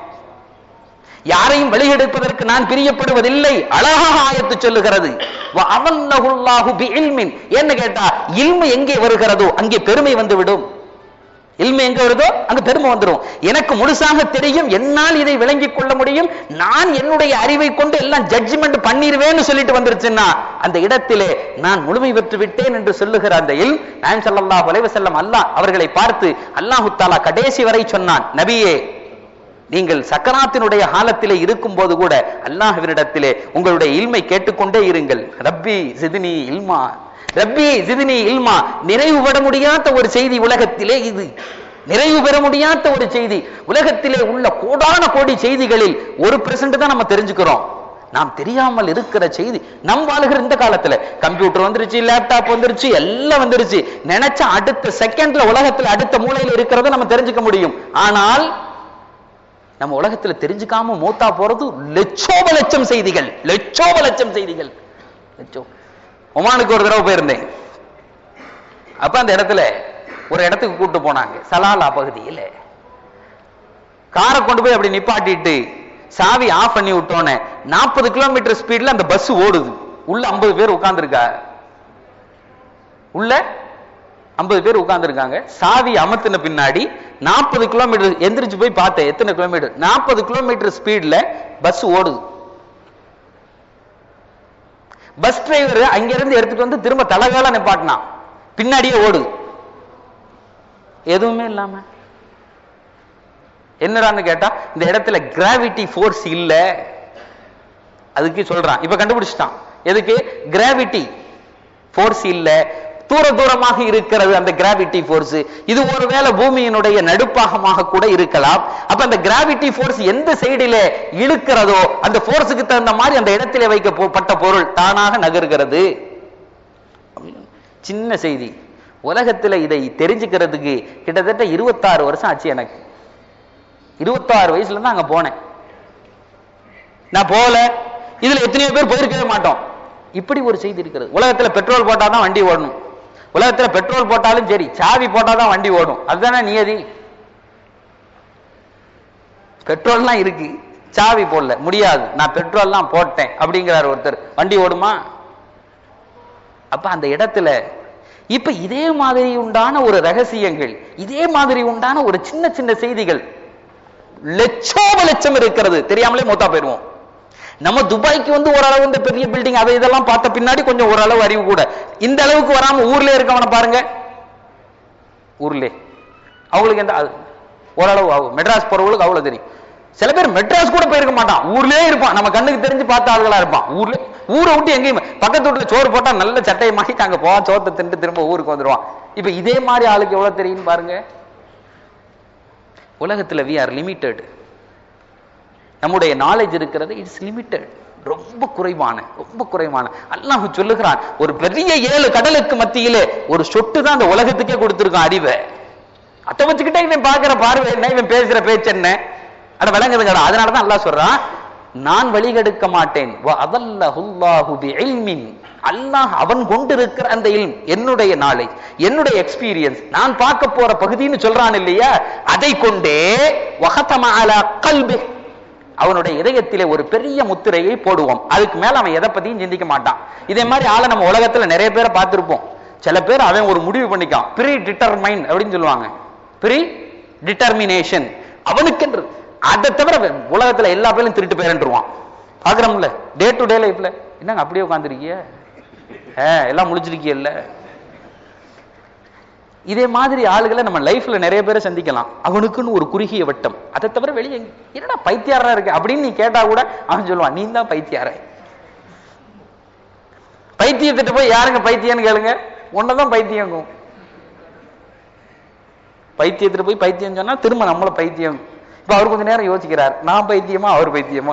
யாரையும் வழிகெடுப்பதற்கு நான் பிரியப்படுவதில்லை அழகாக ஆயத்து சொல்லுகிறது வஅதல்லஹுல்லாஹு பிஇல்மின் என்ன கேட்டா இல்மு எங்கே வருகிறதோ அங்கே பெருமை வந்துவிடும் இல்மு எங்க வருதோ அங்க பெருமை வந்துடும் எனக்கு முழுசாக தெரியும் என்னால் இதை விளங்கிக் கொள்ள முடியும் நான் என்னுடைய அறிவை கொண்டு எல்லாம் ஜட்ஜ்மெண்ட் பண்ணிருவேன்னு சொல்லிட்டு வந்துருச்சுன்னா அந்த இடத்திலே நான் முழுமை பெற்று விட்டேன் என்று சொல்லுகிற அந்த இல் நான் ஸல்லல்லாஹு அலைஹி வஸல்லம் அல்லாஹ் அவர்களை பார்த்து அல்லாஹு தஆலா கடைசி வரை சொன்னான் நபியே நீங்கள் சக்கராத்தினுடைய காலத்திலே இருக்கும் போது கூட அல்லாஹ்வினிடத்திலே உங்களுடைய இல்மை கேட்டுக்கொண்டே இருங்கள் ரப்பி சிதினி இல்மா ரப்பி சிதினி இல்மா நிறைவு பெற முடியாத ஒரு செய்தி உலகத்திலே இது நிறைவு பெற முடியாத ஒரு செய்தி உலகத்திலே உள்ள கோடான கோடி செய்திகளில் ஒரு பெர்சன்ட் தான் நம்ம தெரிஞ்சுக்கிறோம் நாம் தெரியாமல் இருக்கிற செய்தி நம் வாழுகிற இந்த காலத்துல கம்ப்யூட்டர் வந்துருச்சு லேப்டாப் வந்துருச்சு எல்லாம் வந்துருச்சு நினைச்ச அடுத்த செகண்ட்ல உலகத்துல அடுத்த மூலையில இருக்கிறத நம்ம தெரிஞ்சுக்க முடியும் ஆனால் நம்ம உலகத்துல தெரிஞ்சுக்காம மூத்தா போறது லட்சோப லட்சம் செய்திகள் லட்சோப லட்சம் செய்திகள் லட்சம் ஒமானுக்கு ஒரு தடவை போயிருந்தேன் அப்ப அந்த இடத்துல ஒரு இடத்துக்கு கூட்டு போனாங்க சலாலா பகுதியில காரை கொண்டு போய் அப்படி நிப்பாட்டிட்டு சாவி ஆஃப் பண்ணி விட்டோன்னே நாற்பது கிலோமீட்டர் ஸ்பீட்ல அந்த பஸ் ஓடுது உள்ள ஐம்பது பேர் உட்கார்ந்துருக்கா உள்ள ஐம்பது பேர் உட்கார்ந்துருக்காங்க சாவி அமர்த்தின பின்னாடி நாற்பது கிலோமீட்டர் எந்திரிச்சு போய் பார்த்தேன் எத்தனை கிலோமீட்டர் நாற்பது கிலோமீட்டர் ஸ்பீட்ல பஸ் ஓடுது பஸ் டிரைவர் அங்கிருந்து எடுத்துட்டு வந்து திரும்ப தலகால நிப்பாட்டினான் பின்னாடியே ஓடுது எதுவுமே இல்லாம என்னடான்னு கேட்டா இந்த இடத்துல கிராவிட்டி ஃபோர்ஸ் இல்ல அதுக்கு சொல்றான் இப்ப கண்டுபிடிச்சிட்டான் எதுக்கு கிராவிட்டி ஃபோர்ஸ் இல்ல தூர தூரமாக இருக்கிறது அந்த கிராவிட்டி ஃபோர்ஸ் இது ஒருவேளை பூமியினுடைய நடுப்பாகமாக கூட இருக்கலாம் அப்ப அந்த கிராவிட்டி ஃபோர்ஸ் எந்த சைடிலே இழுக்கிறதோ அந்த ஃபோர்ஸுக்கு தகுந்த மாதிரி அந்த இடத்திலே வைக்கப்பட்ட பொருள் தானாக நகர்கிறது அப்படின்னு. சின்ன செய்தி உலகத்துல இதை தெரிஞ்சுக்கிறதுக்கு கிட்டத்தட்ட இருபத்தாறு வருஷம் ஆச்சு எனக்கு இருபத்தாறு வயசுல தான் அங்க போனேன் நான் போகல இதுல எத்தனையோ பேர் போயிருக்கவே மாட்டோம் இப்படி ஒரு செய்தி இருக்கிறது உலகத்துல பெட்ரோல் போட்டாதான் வண்டி ஓடணும் உலகத்துல பெட்ரோல் போட்டாலும் சரி சாவி போட்டாதான் வண்டி ஓடும் அதுதானே நியதி பெட்ரோல்லாம் இருக்கு சாவி போடல முடியாது நான் பெட்ரோல்லாம் போட்டேன் அப்படிங்கிறார் ஒருத்தர் வண்டி ஓடுமா அப்ப அந்த இடத்துல இப்ப இதே மாதிரி உண்டான ஒரு ரகசியங்கள் இதே மாதிரி உண்டான ஒரு சின்ன சின்ன செய்திகள் லட்சோப லட்சம் இருக்கிறது தெரியாமலே மூத்தா போயிருவோம் நம்ம துபாய்க்கு வந்து ஓரளவு இந்த பெரிய பில்டிங் அதை இதெல்லாம் பார்த்த பின்னாடி கொஞ்சம் ஓரளவு அறிவு கூட இந்த அளவுக்கு வராம ஊர்ல இருக்கவனை பாருங்க ஊர்லே அவங்களுக்கு எந்த அது ஓரளவு ஆகும் மெட்ராஸ் போறவங்களுக்கு அவ்வளவு தெரியும் சில பேர் மெட்ராஸ் கூட போயிருக்க மாட்டான் ஊர்லயே இருப்பான் நம்ம கண்ணுக்கு தெரிஞ்சு பார்த்த ஆளுகளா இருப்பான் ஊர்ல ஊரை விட்டு எங்கேயும் பக்கத்து வீட்டுல சோறு போட்டா நல்ல சட்டையை மாட்டிட்டு அங்க போவான் சோத்தை தின்ட்டு திரும்ப ஊருக்கு வந்துருவான் இப்ப இதே மாதிரி ஆளுக்கு எவ்வளவு தெரியும் பாருங்க உலகத்துல வி ஆர் லிமிட்டெட் நம்முடைய நாலேஜ் இருக்கிறது இட்ஸ் லிமிட்டெட் ரொம்ப குறைவான ரொம்ப குறைவான அல்லாஹ் சொல்லுகிறான் ஒரு பெரிய ஏழு கடலுக்கு மத்தியிலே ஒரு சொட்டு தான் அந்த உலகத்துக்கே கொடுத்திருக்கான் அறிவை அதை வச்சுக்கிட்டே இவன் பார்க்கிற பார்வை என்ன இவன் பேசுற பேச்சு என்ன அட விளங்குதுங்கடா அதனாலதான் அல்லாஹ் சொல்றான் நான் வழிகெடுக்க மாட்டேன் அதல்லஹுல்லாஹு பிஇல்மின் அல்லாஹ் அவன் கொண்டிருக்கிற அந்த இல்ம் என்னுடைய நாலேஜ் என்னுடைய எக்ஸ்பீரியன்ஸ் நான் பார்க்க போற பகுதின்னு சொல்றான் இல்லையா அதை கொண்டே வஹதம அலா கல்பி அவனுடைய இதயத்திலே ஒரு பெரிய முத்திரையை போடுவோம் அதுக்கு மேல அவன் எதை பத்தியும் சிந்திக்க மாட்டான் இதே மாதிரி ஆளை நம்ம உலகத்துல நிறைய பேரை பார்த்திருப்போம் சில பேர் அவன் ஒரு முடிவு பண்ணிக்கான் ப்ரீ டிட்டர்மைன் அப்படின்னு சொல்லுவாங்க ப்ரீ டிட்டர்மினேஷன் அவனுக்கென்று அதை தவிர உலகத்துல எல்லா பேரும் திருட்டு பேரன்றுவான் பாக்குறோம்ல டே டு டே லைஃப்ல என்னங்க அப்படியே உட்காந்துருக்கிய எல்லாம் முடிச்சிருக்கியல்ல இதே மாதிரி ஆளுகளை நம்ம லைஃப்ல நிறைய பேரை சந்திக்கலாம் அவனுக்குன்னு ஒரு குறுகிய வட்டம் அதை தவிர வெளியே எங்க- என்னடா பைத்தியாரா இருக்கு அப்படின்னு நீ கேட்டா கூட அவன் சொல்லுவான் நீ தான் பைத்தியார பைத்தியத்திட்ட போய் யாருங்க பைத்தியம்னு கேளுங்க உன்னதான் பைத்தியங்கும் பைத்தியத்திட்ட போய் பைத்தியம் சொன்னா திரும்ப நம்மள பைத்தியம் இப்ப அவர் கொஞ்ச நேரம் யோசிக்கிறார் நான் பைத்தியமா அவர் பைத்தியமா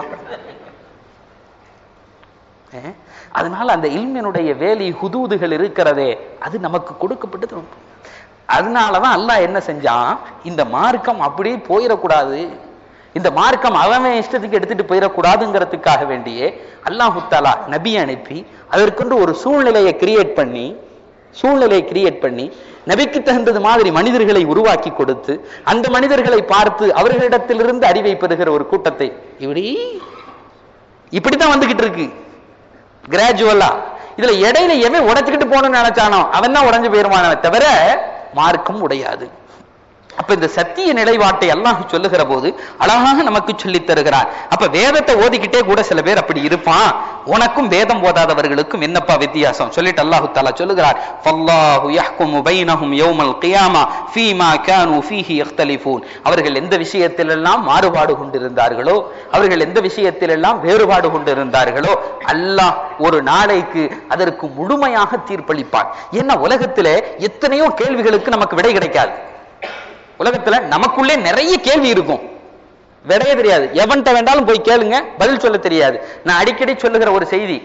அஹ், அதனால அந்த இல்மினுடைய வேலி ஹுதூதுகள் இருக்கிறதே அது நமக்கு கொடுக்கப்பட்டது ரொம்ப. அதனாலதான் அல்லாஹ் என்ன செஞ்சான் இந்த மார்க்கம் அப்படியே போயிடக்கூடாது இந்த மார்க்கம் அவன் இஷ்டத்துக்கு எடுத்துட்டு போயிடக்கூடாதுங்கிறதுக்காக வேண்டியே அல்லாஹு தாலா நபி அனுப்பி அதற்கென்று ஒரு சூழ்நிலையை கிரியேட் பண்ணி சூழ்நிலையை கிரியேட் பண்ணி நபிக்கு தகுந்தது மாதிரி மனிதர்களை உருவாக்கி கொடுத்து அந்த மனிதர்களை பார்த்து அவர்களிடத்திலிருந்து அறிவை பெறுகிற ஒரு கூட்டத்தை இப்படி இப்படித்தான் வந்துகிட்டு இருக்கு கிராஜுவலா இதுல இடையில எவன் உடைச்சுக்கிட்டு போகணும்னு நினைச்சானோ அவன் தான் உடைஞ்சு போயிருவானே தவிர மார்க்கம் உடையாது அப்ப இந்த சத்திய நிலைப்பாட்டை அல்லாஹ் சொல்லுகிற போது அழகாக நமக்கு சொல்லித் தருகிறார் அப்ப வேதத்தை ஓதிக்கிட்டே கூட சில பேர் அப்படி இருப்பான் உனக்கும் வேதம் ஓதாதவர்களுக்கும் என்னப்பா வித்தியாசம் சொல்லிட்டு அல்லாஹு தாலா சொல்லுகிறார் ஃபல்லாஹு யஹ்குமு பைனஹும் யௌமல் கியாமா ஃபீமா கானு ஃபீஹி யக்தலிஃபூன் அவர்கள் எந்த விஷயத்திலெல்லாம் மாறுபாடு கொண்டிருந்தார்களோ அவர்கள் எந்த விஷயத்திலெல்லாம் வேறுபாடு கொண்டிருந்தார்களோ அல்லாஹ் ஒரு நாளைக்கு அதற்கு முழுமையாக தீர்ப்பளிப்பான் என்ன உலகத்திலே எத்தனையோ கேள்விகளுக்கு நமக்கு விடை கிடைக்காது உலகத்துல நமக்குள்ளே நிறைய கேள்வி இருக்கும் விடையே தெரியாது எவன்கிட்ட வேண்டாலும் போய் கேளுங்க பதில் சொல்ல தெரியாது நான் அடிக்கடி சொல்லுகிற ஒரு செய்தி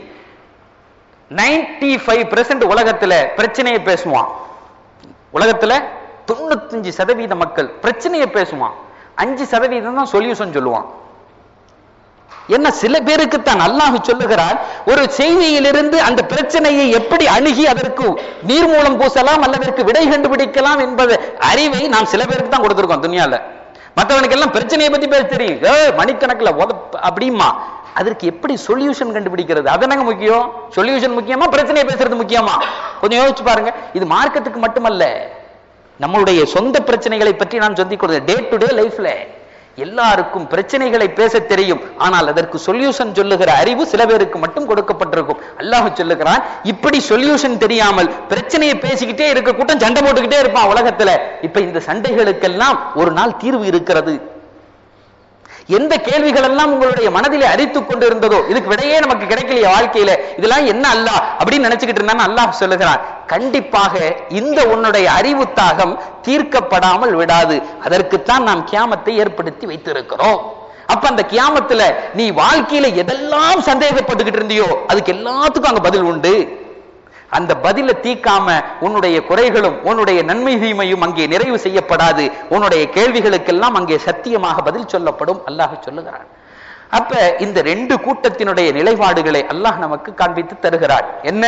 95% ஃபைவ் உலகத்துல பிரச்சனையை பேசுவான் உலகத்துல தொண்ணூத்தஞ்சு சதவீத மக்கள் பிரச்சனையை பேசுவான் அஞ்சு சதவீதம் தான் சொல்யூஷன் சொல்லுவான் என்ன சில பேருக்கு தான் அல்லாஹ் சொல்லுகிறார் ஒரு செய்தியிலிருந்து அந்த பிரச்சனையை எப்படி அணுகி அதற்கு நீர்மூலம் பூசலாம் அல்லதற்கு விடை கண்டுபிடிக்கலாம் என்பது அறிவை நாம் சில பேருக்கு தான் கொடுத்திருக்கோம் துனியால மற்றவனுக்கு எல்லாம் பிரச்சனையை பத்தி பேச தெரியும் ஏ மணிக்கணக்கில் உத அப்படிமா அதற்கு எப்படி சொல்யூஷன் கண்டுபிடிக்கிறது அதனங்க முக்கியம் சொல்யூஷன் முக்கியமா பிரச்சனையை பேசுறது முக்கியமா கொஞ்சம் யோசிச்சு பாருங்க இது மார்க்கத்துக்கு மட்டுமல்ல நம்மளுடைய சொந்த பிரச்சனைகளை பற்றி நான் சொல்லிக் கொடுத்தேன் டே டு டே லைஃப்ல எல்லாருக்கும் பிரச்சனைகளை பேச தெரியும் ஆனால் அதற்கு சொல்யூஷன் சொல்லுகிற அறிவு சில பேருக்கு மட்டும் கொடுக்கப்பட்டிருக்கும் அல்லாஹ் சொல்லுகிறான் இப்படி சொல்யூஷன் தெரியாமல் பிரச்சனையை பேசிக்கிட்டே இருக்க கூட்டம் சண்டை போட்டுக்கிட்டே இருப்பான் உலகத்துல இப்ப இந்த சண்டைகளுக்கெல்லாம் ஒரு நாள் தீர்வு இருக்கிறது எந்த கேள்விகள் எல்லாம் உங்களுடைய மனதிலே அரித்துக் கொண்டிருந்ததோ இதுக்கு விடையே நமக்கு கிடைக்கலையே வாழ்க்கையில இதெல்லாம் என்ன அல்லாஹ் அப்படின்னு நினைச்சுக்கிட்டு இருந்தான்னு அல்லாஹ் சொல்லுகிறான் கண்டிப்பாக இந்த உன்னுடைய அறிவு தாகம் தீர்க்கப்படாமல் விடாது அதற்குத்தான் நாம் கியாமத்தை ஏற்படுத்தி வைத்திருக்கிறோம் அப்ப அந்த கியாமத்துல நீ வாழ்க்கையில எதெல்லாம் சந்தேகப்பட்டுக்கிட்டு இருந்தியோ அதுக்கு எல்லாத்துக்கும் அங்க பதில் உண்டு அந்த பதில தீக்காம உன்னுடைய குறைகளும் உன்னுடைய நன்மை தீமையும் அங்கே நிறைவு செய்யப்படாது உன்னுடைய கேள்விகளுக்கெல்லாம் அங்கே சத்தியமாக பதில் சொல்லப்படும் அல்லாஹ் சொல்லுகிறான் அப்ப இந்த ரெண்டு கூட்டத்தினுடைய நிலைப்பாடுகளை அல்லாஹ் நமக்கு காண்பித்து தருகிறார் என்ன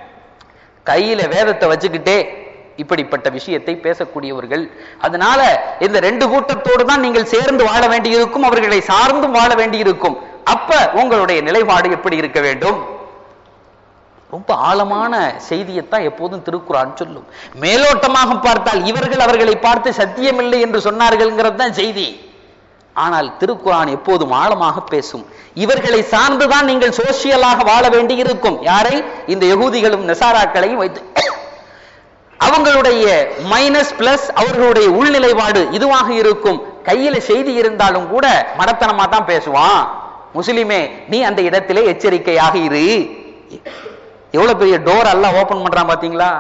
கையில வேதத்தை வச்சுக்கிட்டே இப்படிப்பட்ட விஷயத்தை பேசக்கூடியவர்கள் அதனால இந்த ரெண்டு கூட்டத்தோடு தான் நீங்கள் சேர்ந்து வாழ வேண்டியிருக்கும் அவர்களை சார்ந்தும் வாழ வேண்டியிருக்கும் அப்ப உங்களுடைய நிலைப்பாடு எப்படி இருக்க வேண்டும் ரொம்ப ஆழமான செய்தியைத்தான் எப்போதும் திருக்குறான் சொல்லும் மேலோட்டமாக பார்த்தால் இவர்கள் அவர்களை பார்த்து சத்தியமில்லை என்று சொன்னார்கள்ங்கிறது தான் செய்தி ஆனால் திருக்குறான் எப்போதும் ஆழமாக பேசும் இவர்களை சார்ந்துதான் நீங்கள் சோசியலாக வாழ வேண்டி இருக்கும் யாரை இந்த யகூதிகளும் நெசாராக்களையும் வைத்து அவங்களுடைய மைனஸ் பிளஸ் அவர்களுடைய உள்நிலைப்பாடு இதுவாக இருக்கும் கையில செய்தி இருந்தாலும் கூட மடத்தனமா தான் பேசுவான் முஸ்லிமே நீ அந்த இடத்திலே எச்சரிக்கையாக இரு எவ்வளவு பெரிய டோர் எல்லாம் ஓபன் பண்றான் பாத்தீங்களா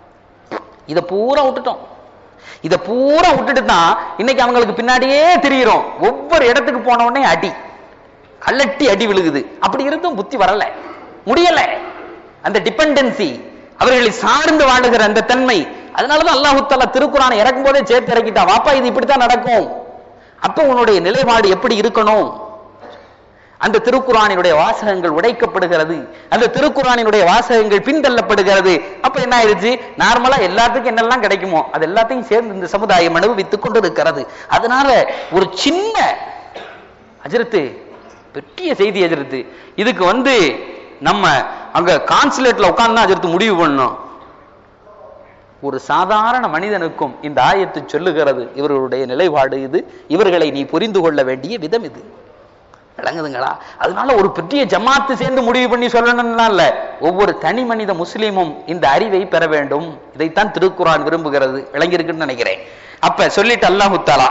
இத பூரா விட்டுட்டோம் இத பூரா விட்டுட்டு தான் இன்னைக்கு அவங்களுக்கு பின்னாடியே தெரிகிறோம் ஒவ்வொரு இடத்துக்கு போன உடனே அடி கள்ளட்டி அடி விழுகுது அப்படி இருந்தும் புத்தி வரல முடியல அந்த டிபெண்டன்சி அவர்களை சார்ந்து வாழுகிற அந்த தன்மை அதனாலதான் அல்லாஹு தாலா திருக்குறானை இறக்கும் போதே சேர்த்து இறக்கிட்டா வாப்பா இது இப்படித்தான் நடக்கும் அப்ப உன்னுடைய நிலைப்பாடு எப்படி இருக்கணும் அந்த திருக்குறானினுடைய வாசகங்கள் உடைக்கப்படுகிறது அந்த திருக்குறானினுடைய வாசகங்கள் பின்தள்ளப்படுகிறது அப்ப என்ன ஆயிருச்சு நார்மலா எல்லாத்துக்கும் என்னெல்லாம் கிடைக்குமோ அது எல்லாத்தையும் சேர்ந்து இந்த சமுதாயம் அனுபவித்துக் கொண்டு இருக்கிறது அதனால ஒரு சின்ன அஜிரத்து பெரிய செய்தி அஜிரத்து இதுக்கு வந்து நம்ம அங்க கான்சுலேட்ல உட்கார்ந்து அஜிரத்து முடிவு பண்ணணும் ஒரு சாதாரண மனிதனுக்கும் இந்த ஆயத்து சொல்லுகிறது இவர்களுடைய நிலைப்பாடு இது இவர்களை நீ புரிந்து கொள்ள வேண்டிய விதம் இது விளங்குதுங்களா அதனால ஒரு பெரிய ஜமாத்து சேர்ந்து முடிவு பண்ணி சொல்லணும்னா இல்ல ஒவ்வொரு தனி மனித முஸ்லீமும் இந்த அறிவை பெற வேண்டும் இதைத்தான் திருக்குறான் விரும்புகிறது விளங்கியிருக்குன்னு நினைக்கிறேன் அப்ப சொல்லிட்டு அல்லாஹு தாலா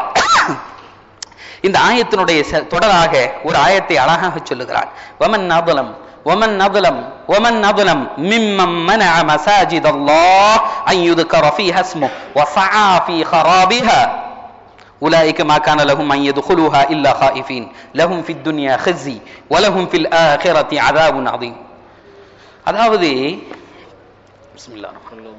இந்த ஆயத்தினுடைய ச- தொடராக ஒரு ஆயத்தை அழகாக சொல்லுகிறான் வமன் அபலம் ومن أظلم ومن أظلم ممن منع مساجد الله أن يذكر فيها اسمه وسعى في خرابها أولئك ما كان لهم أن يدخلوها إلا خائفين لهم في الدنيا خزي ولهم في الآخرة عذاب عظيم அதாவது பிஸ்மில்லாஹ்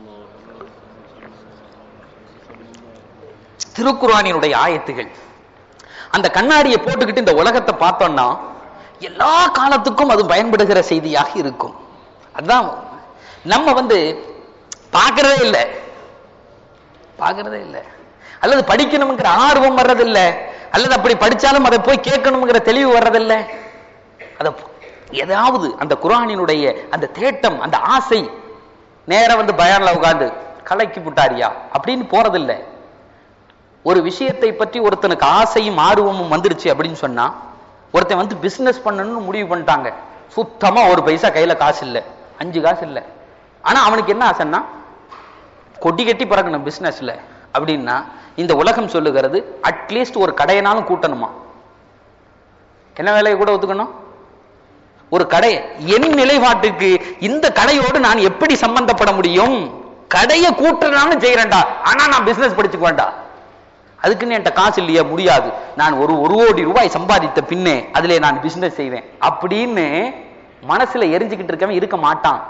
திருக்குறானினுடைய ஆயத்துகள் அந்த கண்ணாடியை போட்டுக்கிட்டு இந்த உலகத்தை பார்த்தோம்னா எல்லா காலத்துக்கும் அது பயன்படுகிற செய்தியாக இருக்கும் அதான் நம்ம வந்து பார்க்கறதே இல்லை பார்க்கறதே இல்லை அல்லது படிக்கணுங்கிற ஆர்வம் வர்றதில்லை அல்லது அப்படி படிச்சாலும் அதை போய் கேட்கணுங்கிற தெளிவு வர்றதில்லை அத ஏதாவது அந்த குரானினுடைய அந்த தேட்டம் அந்த ஆசை நேரா வந்து பயான்ல உட்கார்ந்து கலைக்கு புட்டாரியா அப்படின்னு போறதில்லை ஒரு விஷயத்தை பற்றி ஒருத்தனுக்கு ஆசையும் ஆர்வமும் வந்துருச்சு அப்படின்னு சொன்னா ஒருத்தன் வந்து பிசினஸ் பண்ணணும்னு முடிவு பண்ணிட்டாங்க சுத்தமா ஒரு பைசா கையில காசு இல்லை அஞ்சு காசு இல்லை ஆனா அவனுக்கு என்ன ஆசைன்னா கொட்டி கட்டி பறக்கணும் பிசினஸ்ல அப்படின்னா இந்த உலகம் சொல்லுகிறது அட்லீஸ்ட் ஒரு கடையனாலும் கூட்டணுமா என்ன வேலையை கூட ஒத்துக்கணும் ஒரு கடை என் நிலைப்பாட்டுக்கு இந்த கடையோடு நான் எப்படி சம்பந்தப்பட முடியும் கடையை கூட்டுறனாலும் செய்யறேன்டா ஆனா நான் பிசினஸ் படிச்சுக்க வேண்டாம் அதுக்குன்னு என்கிட்ட காசு இல்லையா முடியாது நான் ஒரு ஒரு கோடி ரூபாய் சம்பாதித்த பின்னே அதிலே நான் பிசினஸ் செய்வேன் அப்படின்னு மனசுல எரிஞ்சுக்கிட்டு இருக்கவன் இருக்க மாட்டான்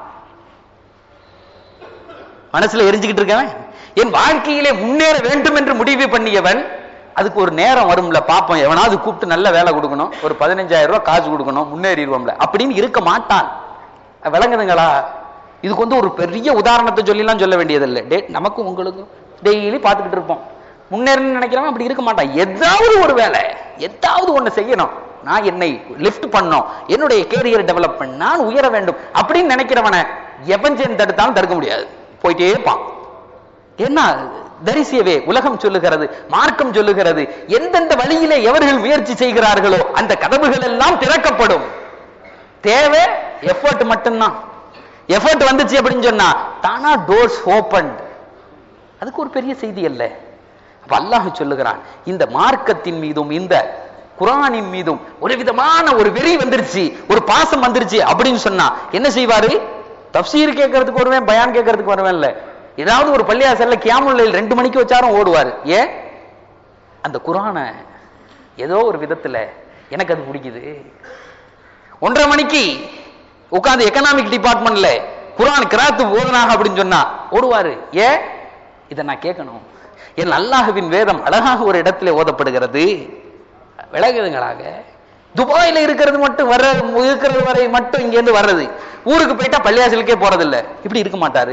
மனசுல எரிஞ்சுக்கிட்டு இருக்கவன் என் வாழ்க்கையிலே முன்னேற வேண்டும் என்று முடிவு பண்ணியவன் அதுக்கு ஒரு நேரம் வரும்ல பாப்போம் எவனாவது கூப்பிட்டு நல்ல வேலை கொடுக்கணும் ஒரு பதினஞ்சாயிரம் ரூபாய் காசு கொடுக்கணும் முன்னேறிடுவோம்ல அப்படின்னு இருக்க மாட்டான் விளங்குதுங்களா இதுக்கு வந்து ஒரு பெரிய உதாரணத்தை சொல்லிலாம் சொல்ல வேண்டியதில்லை டே நமக்கும் உங்களுக்கும் டெய்லி பார்த்துக்கிட்டு இருப்போம் முன்னேறணும்னு நினைக்கிறவன் அப்படி இருக்க மாட்டான் ஏதாவது ஒரு வேலை ஏதாவது ஒண்ணு செய்யணும் நான் என்னை லிஃப்ட் பண்ணணும் என்னுடைய கேரியர் டெவலப் பண்ண நான் உயர வேண்டும் அப்படின்னு நினைக்கிறவனை எவன் சேர்ந்து தடுத்தாலும் தடுக்க முடியாது போயிட்டே இருப்பான் என்ன தரிசியவே உலகம் சொல்லுகிறது மார்க்கம் சொல்லுகிறது எந்தெந்த வழியிலே எவர்கள் முயற்சி செய்கிறார்களோ அந்த கதவுகள் எல்லாம் திறக்கப்படும் தேவை எஃபர்ட் மட்டும்தான் எஃபர்ட் வந்துச்சு அப்படின்னு சொன்னா தானா டோர்ஸ் ஓபன் அதுக்கு ஒரு பெரிய செய்தி அல்ல அப்ப அல்லாஹ் சொல்லுகிறான் இந்த மார்க்கத்தின் மீதும் இந்த குரானின் மீதும் ஒரு விதமான ஒரு வெறி வந்துருச்சு ஒரு பாசம் வந்துருச்சு அப்படின்னு சொன்னா என்ன செய்வாரு தப்சீர் கேட்கறதுக்கு வருவேன் பயான் கேட்கறதுக்கு வருவேன் இல்ல ஏதாவது ஒரு பள்ளியாசல்ல கியாமுல்லையில் ரெண்டு மணிக்கு வச்சாரும் ஓடுவாரு ஏன் அந்த குரானை ஏதோ ஒரு விதத்துல எனக்கு அது பிடிக்குது ஒன்றரை மணிக்கு உட்கார்ந்து எக்கனாமிக் டிபார்ட்மெண்ட்ல குர்ஆன் கிராத்து ஓதுனாங்க அப்படின்னு சொன்னா ஓடுவாரு ஏன் இதை நான் கேட்கணும் என் அல்லாஹ்வின் வேதம் அழகாக ஒரு இடத்துல ஓதப்படுகிறது விலகுதுங்களாக துபாயில இருக்கிறது மட்டும் வர்ற இருக்கிறது வரை மட்டும் இங்க இருந்து வர்றது ஊருக்கு போயிட்டா பள்ளியாசலுக்கே போறதில்ல இப்படி இருக்க மாட்டாரு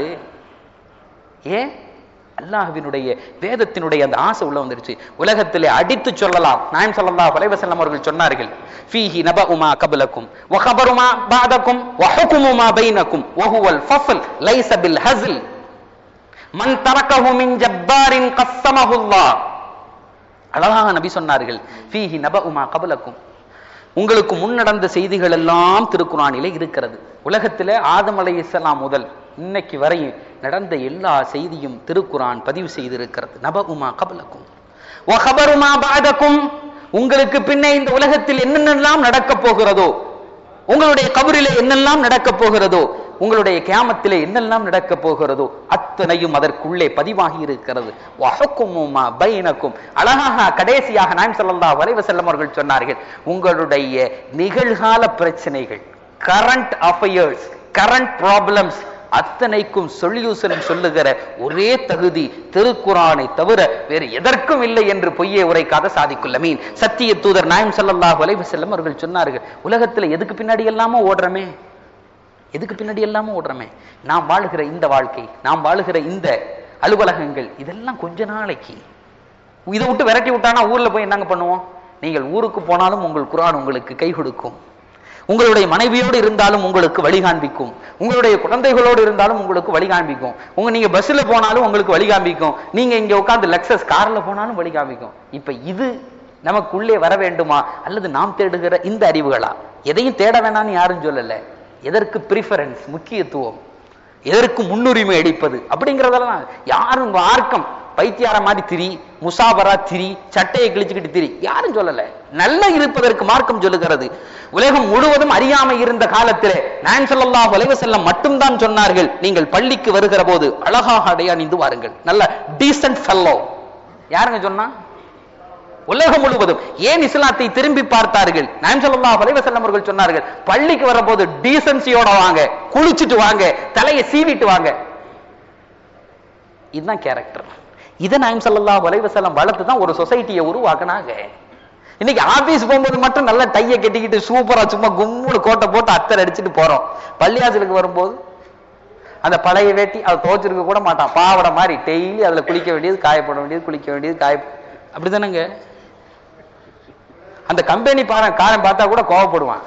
ஏன் அல்லாஹ்வினுடைய வேதத்தினுடைய அந்த ஆசை உள்ள வந்துருச்சு உலகத்திலே அடித்து சொல்லலாம் நாயம் ஸல்லல்லாஹு அலைஹி வஸல்லம் அவர்கள் சொன்னார்கள் ஃபீஹி நபஉமா கபலக்கும் வ கபருமா பாதக்கும் வ ஹுக்முமா பைனக்கும் வ ஹுவல் ஃபஸ்ல் லைஸ பில் ஹஸ்ல் மன் தரக்கஹு மின் ஜப்பாரின் கஸ்ஸமஹுல்லாஹ் அழகாக நபி சொன்னார்கள் ஃபீஹி நபஉமா கபலக்கும் உங்களுக்கு முன்னடந்த செய்திகள் எல்லாம் திருக்குறானிலே இருக்கிறது உலகத்திலே ஆதம் அலைஹிஸ்ஸலாம் முதல் இன்னைக்கு வரை நடந்த எல்லா செய்தியும் திருக்குரான் பதிவு செய்திருக்கிறது நப உமா கபலக்கும் வஹபருமா பாதக்கும் உங்களுக்கு பின்னே இந்த உலகத்தில் என்னென்னலாம் நடக்க போகிறதோ உங்களுடைய கபரிலே என்னெல்லாம் நடக்க போகிறதோ உங்களுடைய கியாமத்திலே என்னெல்லாம் நடக்க போகிறதோ அத்தனையும் அதற்குள்ளே பதிவாகி இருக்கிறது வஹக்குமுமா பைனக்கும் அழகாக கடைசியாக நாயம் ஸல்லல்லாஹு அலைஹி வஸல்லம் அவர்கள் சொன்னார்கள் உங்களுடைய நிகழ்கால பிரச்சனைகள் கரண்ட் அஃபயர்ஸ் கரண்ட் ப்ராப்ளம்ஸ் அத்தனைக்கும் சொல்யூஷன் சொல்லுகிற ஒரே தகுதி திருக்குறானை தவிர வேறு எதற்கும் இல்லை என்று பொய்யே உரைக்காத சாதிக்குள்ள மீன் சத்திய தூதர் நாயம் ஸல்லல்லாஹு அலைஹி வஸல்லம் அவர்கள் சொன்னார்கள் உலகத்துல எதுக்கு பின்னாடி எல்லாமோ ஓடுறமே எதுக்கு பின்னாடி எல்லாமோ ஓடுறமே நாம் வாழுகிற இந்த வாழ்க்கை நாம் வாழுகிற இந்த அலுவலகங்கள் இதெல்லாம் கொஞ்ச நாளைக்கு இதை விட்டு விரட்டி விட்டானா ஊர்ல போய் என்னங்க பண்ணுவோம் நீங்கள் ஊருக்கு போனாலும் உங்கள் குரான் உங்களுக்கு கை கொடுக்கும் உங்களுடைய மனைவியோடு இருந்தாலும் உங்களுக்கு வழி காண்பிக்கும் உங்களுடைய குழந்தைகளோடு இருந்தாலும் உங்களுக்கு வழி காண்பிக்கும் உங்க நீங்க பஸ்ல போனாலும் உங்களுக்கு வழி காண்பிக்கும் நீங்க இங்க உட்கார்ந்து லெக்சஸ் கார்ல போனாலும் வழி காண்பிக்கும் இப்ப இது நமக்குள்ளே வர வேண்டுமா அல்லது நாம் தேடுகிற இந்த அறிவுகளா எதையும் தேட வேணாம்னு யாரும் சொல்லல எதற்கு ப்ரிஃபரன்ஸ் முக்கியத்துவம் எதற்கு முன்னுரிமை அளிப்பது அப்படிங்கிறதெல்லாம் யாரும் மார்க்கம் பைத்தியார மாதிரி திரி முசாபரா திரி சட்டையை கிழிச்சுக்கிட்டு திரி யாரும் சொல்லல நல்ல இருப்பதற்கு மார்க்கம் சொல்லுகிறது உலகம் முழுவதும் அறியாமை இருந்த காலத்திலே நான் ஸல்லல்லாஹு அலைஹி வஸல்லம் மட்டும்தான் சொன்னார்கள் நீங்கள் பள்ளிக்கு வருகிற போது அழகாக அடை அணிந்து வாருங்கள் நல்ல டீசன்ட் ஃபெல்லோ யாருங்க சொன்னா உலகம் முழுவதும் ஏன் இஸ்லாத்தை திரும்பி பார்த்தார்கள் நான் ஸல்லல்லாஹு அலைஹி வஸல்லம் அவர்கள் சொன்னார்கள் பள்ளிக்கு வரும்போது டீசன்சியோட வாங்க குளிச்சுட்டு வாங்க தலையை சீவிட்டு வாங்க இதுதான் கேரக்டர் இதை நாயம் ஸல்லல்லாஹு அலைஹி வஸல்லம் வளர்த்து தான் ஒரு சொசைட்டியை உருவாக்குனாங்க இன்னைக்கு ஆபீஸ் போகும்போது மட்டும் நல்ல டைய கட்டிக்கிட்டு சூப்பரா சும்மா கும்முடு கோட்டை போட்டு அத்தர் அடிச்சுட்டு போறோம் பள்ளியாசலுக்கு வரும்போது அந்த பழைய வேட்டி அதை துவைச்சிருக்க கூட மாட்டான் பாவடை மாதிரி டெய்லி அதுல குளிக்க வேண்டியது காயப்பட வேண்டியது குளிக்க வேண்டியது காய அப்படிதானங்க அந்த கம்பெனி பாரு காரன் பார்த்தா கூட கோவப்படுவான்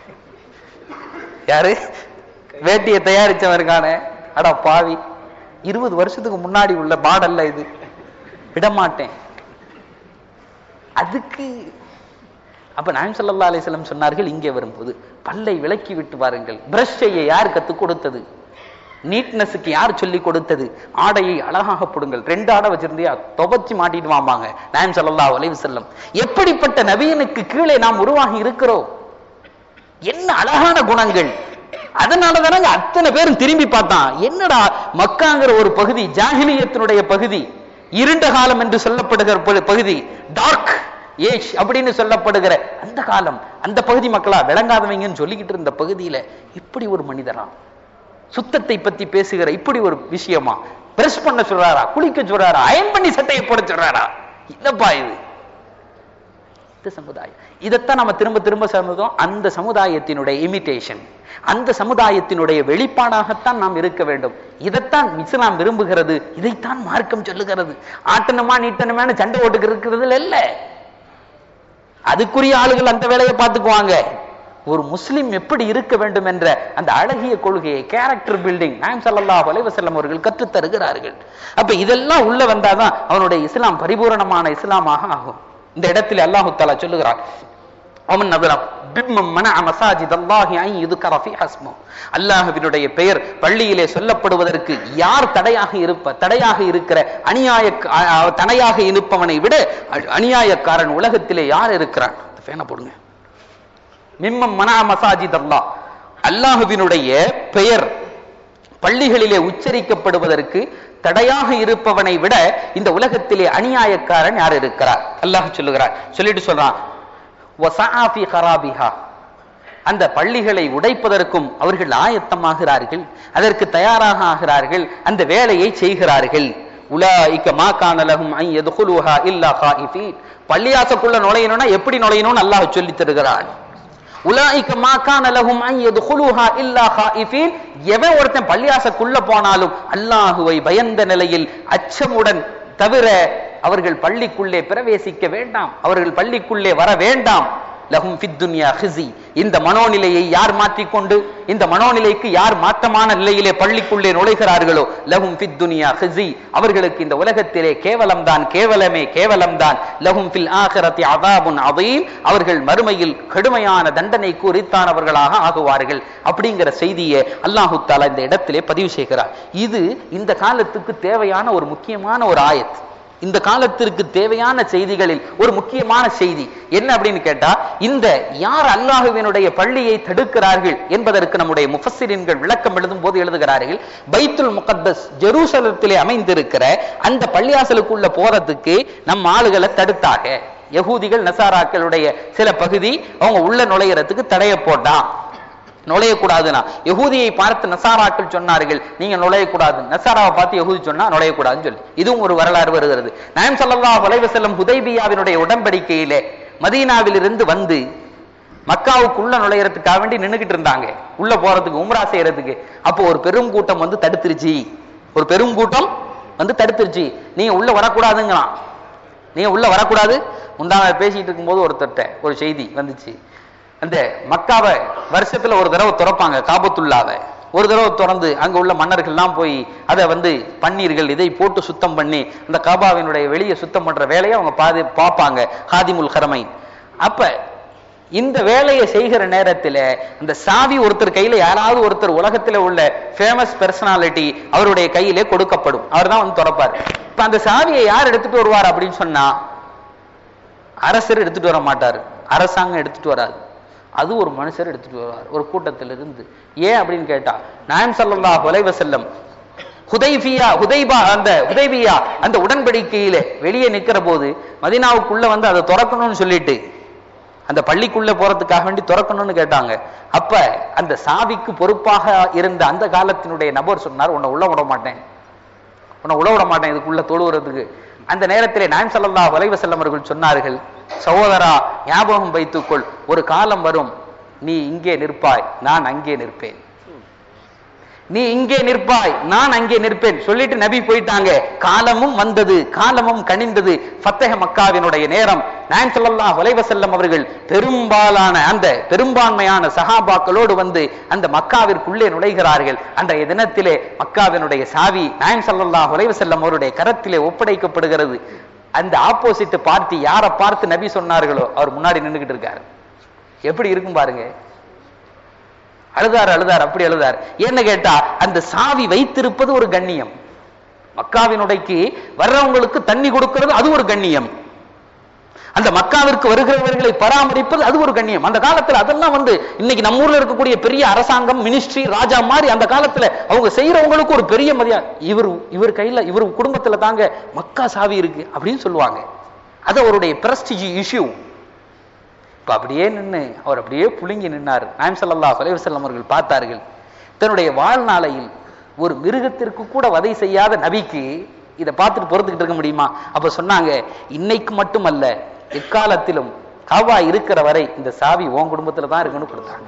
யாரு வேட்டியை தயாரிச்சவருக்கான அடா பாவி இருபது வருஷத்துக்கு முன்னாடி உள்ள மாடல்ல இது விடமாட்டேன் அதுக்கு அப்ப நாயம் ஸல்லல்லாஹு அலைஹி வஸல்லம் சொன்னார்கள் இங்கே வரும்போது பல்லை விலக்கி விட்டு வாருங்கள் பிரஷ் செய்ய யார் கத்துக் கொடுத்தது நீட்னஸுக்கு யார் சொல்லி கொடுத்தது ஆடையை அழகாக போடுங்கள் ரெண்டு ஆடை வச்சிருந்தியா துவச்சி மாட்டிட்டு வாம்பாங்க நாயம் ஸல்லல்லாஹு அலைஹி வஸல்லம் எப்படிப்பட்ட நபியனுக்கு கீழே நாம் உருவாகி இருக்கிறோம் என்ன அழகான குணங்கள் அதனால தானங்க அத்தனை பேரும் திரும்பி பார்த்தான் என்னடா மக்காங்கிற ஒரு பகுதி ஜாகிலியத்தினுடைய பகுதி இருண்ட காலம் என்று சொல்லப்படுகிற பகு- பகுதி டார்க் ஏஜ் அப்படின்னு சொல்லப்படுகிற அந்த காலம் அந்த பகுதி மக்களா விளங்காதவங்கன்னு சொல்லிக்கிட்டு இருந்த பகுதியில இப்படி ஒரு மனிதரா சுத்தத்தை பத்தி பேசுகிற இப்படி ஒரு விஷயமா பிரஷ் பண்ண சொல்றாரா குளிக்க சொல்றாரா அயன் பண்ணி சட்டையை போட சொல்றாரா என்னப்பா இது இந்த சமுதாயம் இதைத்தான் நம்ம திரும்ப திரும்ப சொன்னதும் அந்த சமுதாயத்தினுடைய இமிட்டேஷன் அந்த சமுதாயத்தினுடைய வெளிப்பாடாகத்தான் நாம் இருக்க வேண்டும் இதைத்தான் இஸ்லாம் விரும்புகிறது இதைத்தான் மார்க்கம் சொல்லுகிறது ஆட்டணுமா நீட்டணுமான்னு சண்டை ஓட்டுக்கு இருக்கிறதுல இல்ல அதுக்குரிய ஆளுகள் அந்த வேலையை பார்த்துக்குவாங்க ஒரு முஸ்லிம் எப்படி இருக்க வேண்டும் என்ற அந்த அழகிய கொள்கையை கேரக்டர் பில்டிங் நாயம் ஸல்லல்லாஹு அலைஹி வஸல்லம் அவர்கள் கற்றுத் தருகிறார்கள் அப்ப இதெல்லாம் உள்ள வந்தாதான் அவனுடைய இஸ்லாம் பரிபூரணமான இஸ்லாமாக ஆகும் இந்த இடத்தில் அல்லாஹு தஆலா சொல்லுகிறான் அவன் நபரம் பிம்மம் மன மசாஜித் அல்லாஹி ஐ இதுக்கர ஃபீ ஹஸ்மு அல்லாஹ்வினுடைய பெயர் பள்ளியிலே சொல்லப்படுவதற்கு யார் தடையாக இருப்ப தடையாக இருக்கிற அநியாய தடையாக இருப்பவனை விட அ- அநியாயக்காரன் உலகத்திலே யார் இருக்கிறான் ஃபேனை போடுங்க மிம்மம் மன மசாஜித் அல்லாஹ் அல்லாஹுவினுடைய பெயர் பள்ளிகளிலே உச்சரிக்கப்படுவதற்கு தடையாக இருப்பவனை விட இந்த உலகத்திலே அநியாயக்காரன் யார் இருக்கிறார் அல்லாஹ் சொல்லுகிறார் சொல்லிட்டு சொல்றான் "வஸஆ ஃபீ கராபிஹா." அந்த பள்ளிகளை உடைப்பதற்கும் அவர்கள் ஆயத்தமாகிறார்கள் அதற்கு தயாராக ஆகிறார்கள் அந்த வேலையை செய்கிறார்கள் உலாயிக்க மா கானலகும் ஐ எதுகுலுஹா இல்லா ஹாயிஃபீன் பள்ளியாசக்குள்ள நுழையணும்னா எப்படி நுழையணும்னு அல்லாஹ் சொல்லி தருகிறான் உலாயிக்க மா கானலகும் ஐ எதுகுலுஹா இல்லா ஹாயிஃபீன் எவன் ஒருத்தன் பள்ளியாசக்குள்ள போனாலும் அல்லாஹுவை பயந்த நிலையில் அச்சமுடன் தவிர அவர்கள் பள்ளிக்குள்ளே பிரவேசிக்க வேண்டாம் அவர்கள் பள்ளிக்குள்ளே வர வேண்டாம் லஹும் ஃபித் துன்யா ஹிஸி இந்த மனோநிலையை யார் மாற்றிக்கொண்டு இந்த மனோநிலைக்கு யார் மாற்றமான நிலையிலே பள்ளிக்குள்ளே நுழைகிறார்களோ லஹும் ஃபித் துன்யா ஹிஸி அவர்களுக்கு இந்த உலகத்திலே கேவலம் தான் கேவலமே கேவலம் தான் லஹும் ஃபில் ஆகிரத்தி அதாபுன் அதீம் அவர்கள் மறுமையில் கடுமையான தண்டனைக்கு உரித்தானவர்களாக ஆகுவார்கள் அப்படிங்கிற செய்தியை அல்லாஹு தாலா இந்த இடத்திலே பதிவு செய்கிறார் இது இந்த காலத்துக்கு தேவையான ஒரு முக்கியமான ஒரு ஆயத் இந்த காலத்திற்கு தேவையான செய்திகளில் ஒரு முக்கியமான செய்தி என்ன அப்படின்னு கேட்டா இந்த யார் அல்லாஹுவினுடைய பள்ளியை தடுக்கிறார்கள் என்பதற்கு நம்முடைய முஃபஸ்ஸிரின்கள் விளக்கம் எழுதும் போது எழுதுகிறார்கள் பைத்துல் முகத்தஸ் ஜெருசலத்திலே அமைந்திருக்கிற அந்த பள்ளியாசலுக்குள்ள போறதுக்கு நம்ம ஆளுகளை தடுத்தாக யகூதிகள் நசாராக்களுடைய சில பகுதி அவங்க உள்ள நுழையறதுக்கு தடைய போட்டான் நுழையக்கூடாதுன்னா யகூதியை பார்த்து நசாராக்கள் சொன்னார்கள் நீங்க நுழையக்கூடாது நசாராவை பார்த்து யகூதி சொன்னா நுழையக்கூடாதுன்னு சொல்லி இதுவும் ஒரு வரலாறு வருகிறது நாயம் சல்லா வலைவ செல்லும் ஹுதைபியாவினுடைய உடன்படிக்கையிலே மதீனாவிலிருந்து வந்து மக்காவுக்குள்ள நுழையறதுக்காக வேண்டி நின்னுகிட்டு இருந்தாங்க உள்ள போறதுக்கு உம்ரா செய்யறதுக்கு அப்போ ஒரு பெரும் கூட்டம் வந்து தடுத்துருச்சு ஒரு பெரும் கூட்டம் வந்து தடுத்துருச்சு நீங்க உள்ள வரக்கூடாதுங்கிறான் நீங்க உள்ள வரக்கூடாது முந்தான பேசிட்டு இருக்கும்போது ஒருத்தர்ட்ட ஒரு செய்தி வந்துச்சு அந்த மக்காவை வருஷத்துல ஒரு தடவை திறப்பாங்க காபத்துள்ளாவை ஒரு தடவை திறந்து அங்க உள்ள மன்னர்கள்லாம் போய் அதை வந்து பன்னீர்கள் இதை போட்டு சுத்தம் பண்ணி அந்த காபாவினுடைய வெளியே சுத்தம் பண்ற வேலையை அவங்க பாதி பார்ப்பாங்க ஹாதிமுல் ஹரமைன் அப்ப இந்த வேலையை செய்கிற நேரத்துல அந்த சாவி ஒருத்தர் கையில யாராவது ஒருத்தர் உலகத்துல உள்ள ஃபேமஸ் பர்சனாலிட்டி அவருடைய கையிலே கொடுக்கப்படும் அவர் தான் வந்து திறப்பாரு இப்ப அந்த சாவியை யார் எடுத்துட்டு வருவார் அப்படின்னு சொன்னா அரசர் எடுத்துட்டு வர மாட்டாரு அரசாங்கம் எடுத்துட்டு வராது அது ஒரு மனுஷர் எடுத்துட்டு வருவார் ஒரு கூட்டத்திலிருந்து ஏன் அப்படின்னு கேட்டா நாயம் சல்லல்லாஹு அலைஹி வஸல்லம் ஹுதைபியா ஹுதைபா அந்த ஹுதைபியா அந்த உடன்படிக்கையில வெளியே நிக்கிற போது மதீனாவுக்குள்ள வந்து அதை திறக்கணும்னு சொல்லிட்டு அந்த பள்ளிக்குள்ள போறதுக்காக வேண்டி திறக்கணும்னு கேட்டாங்க அப்ப அந்த சாவிக்கு பொறுப்பாக இருந்த அந்த காலத்தினுடைய நபர் சொன்னார் உன்னை உள்ள விட மாட்டேன் உன்னை உள்ள விட மாட்டேன் இதுக்குள்ள தொழுவுறதுக்கு அந்த நேரத்திலே நாயம் சல்லல்லா வலைவ செல்லம் அவர்கள் சொன்னார்கள் சகோதரா ஞாபகம் வைத்துக்கொள் ஒரு காலம் வரும் நீ இங்கே நிற்பாய் நான் அங்கே நிற்பேன் நீ இங்கே நிற்பாய் நான் அங்கே நிற்பேன் சொல்லிட்டு நபி போயிட்டாங்க காலமும் வந்தது காலமும் கனிந்தது ஃபத்தஹ மக்காவினுடைய நேரம் நான் சொல்லலாம் வலைவ செல்லம் அவர்கள் பெரும்பாலான அந்த பெரும்பான்மையான சஹாபாக்களோடு வந்து அந்த மக்காவிற்குள்ளே நுழைகிறார்கள் அன்றைய தினத்திலே மக்காவினுடைய சாவி நாயம் சல்லல்லா வலைவ செல்லம் அவருடைய கரத்திலே ஒப்படைக்கப்படுகிறது அந்த ஆப்போசிட் பார்ட்டி யாரை பார்த்து நபி சொன்னார்களோ அவர் முன்னாடி நின்றுகிட்டு இருக்காரு எப்படி இருக்கும் பாருங்க அழுதார் அழுதார் அப்படி அழுதார் என்ன கேட்டா அந்த சாவி வைத்திருப்பது ஒரு கண்ணியம் மக்காவினுடைக்கு வர்றவங்களுக்கு தண்ணி கொடுக்கிறது அது ஒரு கண்ணியம் அந்த மக்காவிற்கு வருகிறவர்களை பராமரிப்பது அது ஒரு கண்ணியம் அந்த காலத்துல அதெல்லாம் வந்து இன்னைக்கு நம்ம ஊர்ல இருக்கக்கூடிய பெரிய அரசாங்கம் மினிஸ்ட்ரி ராஜா மாதிரி அந்த காலத்துல அவங்க செய்யறவங்களுக்கு ஒரு பெரிய மரியாதை இவர் இவர் கையில இவர் குடும்பத்துல தாங்க மக்கா சாவி இருக்கு அப்படின்னு சொல்லுவாங்க அது அவருடைய பிரஸ்டிஜி இஷ்யூ இப்ப அப்படியே நின்று அவர் அப்படியே புழுங்கி நின்னார் நாயம் சல்லா செல்லம் அவர்கள் பார்த்தார்கள் தன்னுடைய வாழ்நாளையில் ஒரு மிருகத்திற்கு கூட வதை செய்யாத நபிக்கு இதை பார்த்துட்டு பொறுத்துக்கிட்டு இருக்க முடியுமா அப்ப சொன்னாங்க இன்னைக்கு மட்டுமல்ல எக்காலத்திலும் காவா இருக்கிற வரை இந்த சாவி உன் குடும்பத்துல தான் இருக்குன்னு கொடுத்தாங்க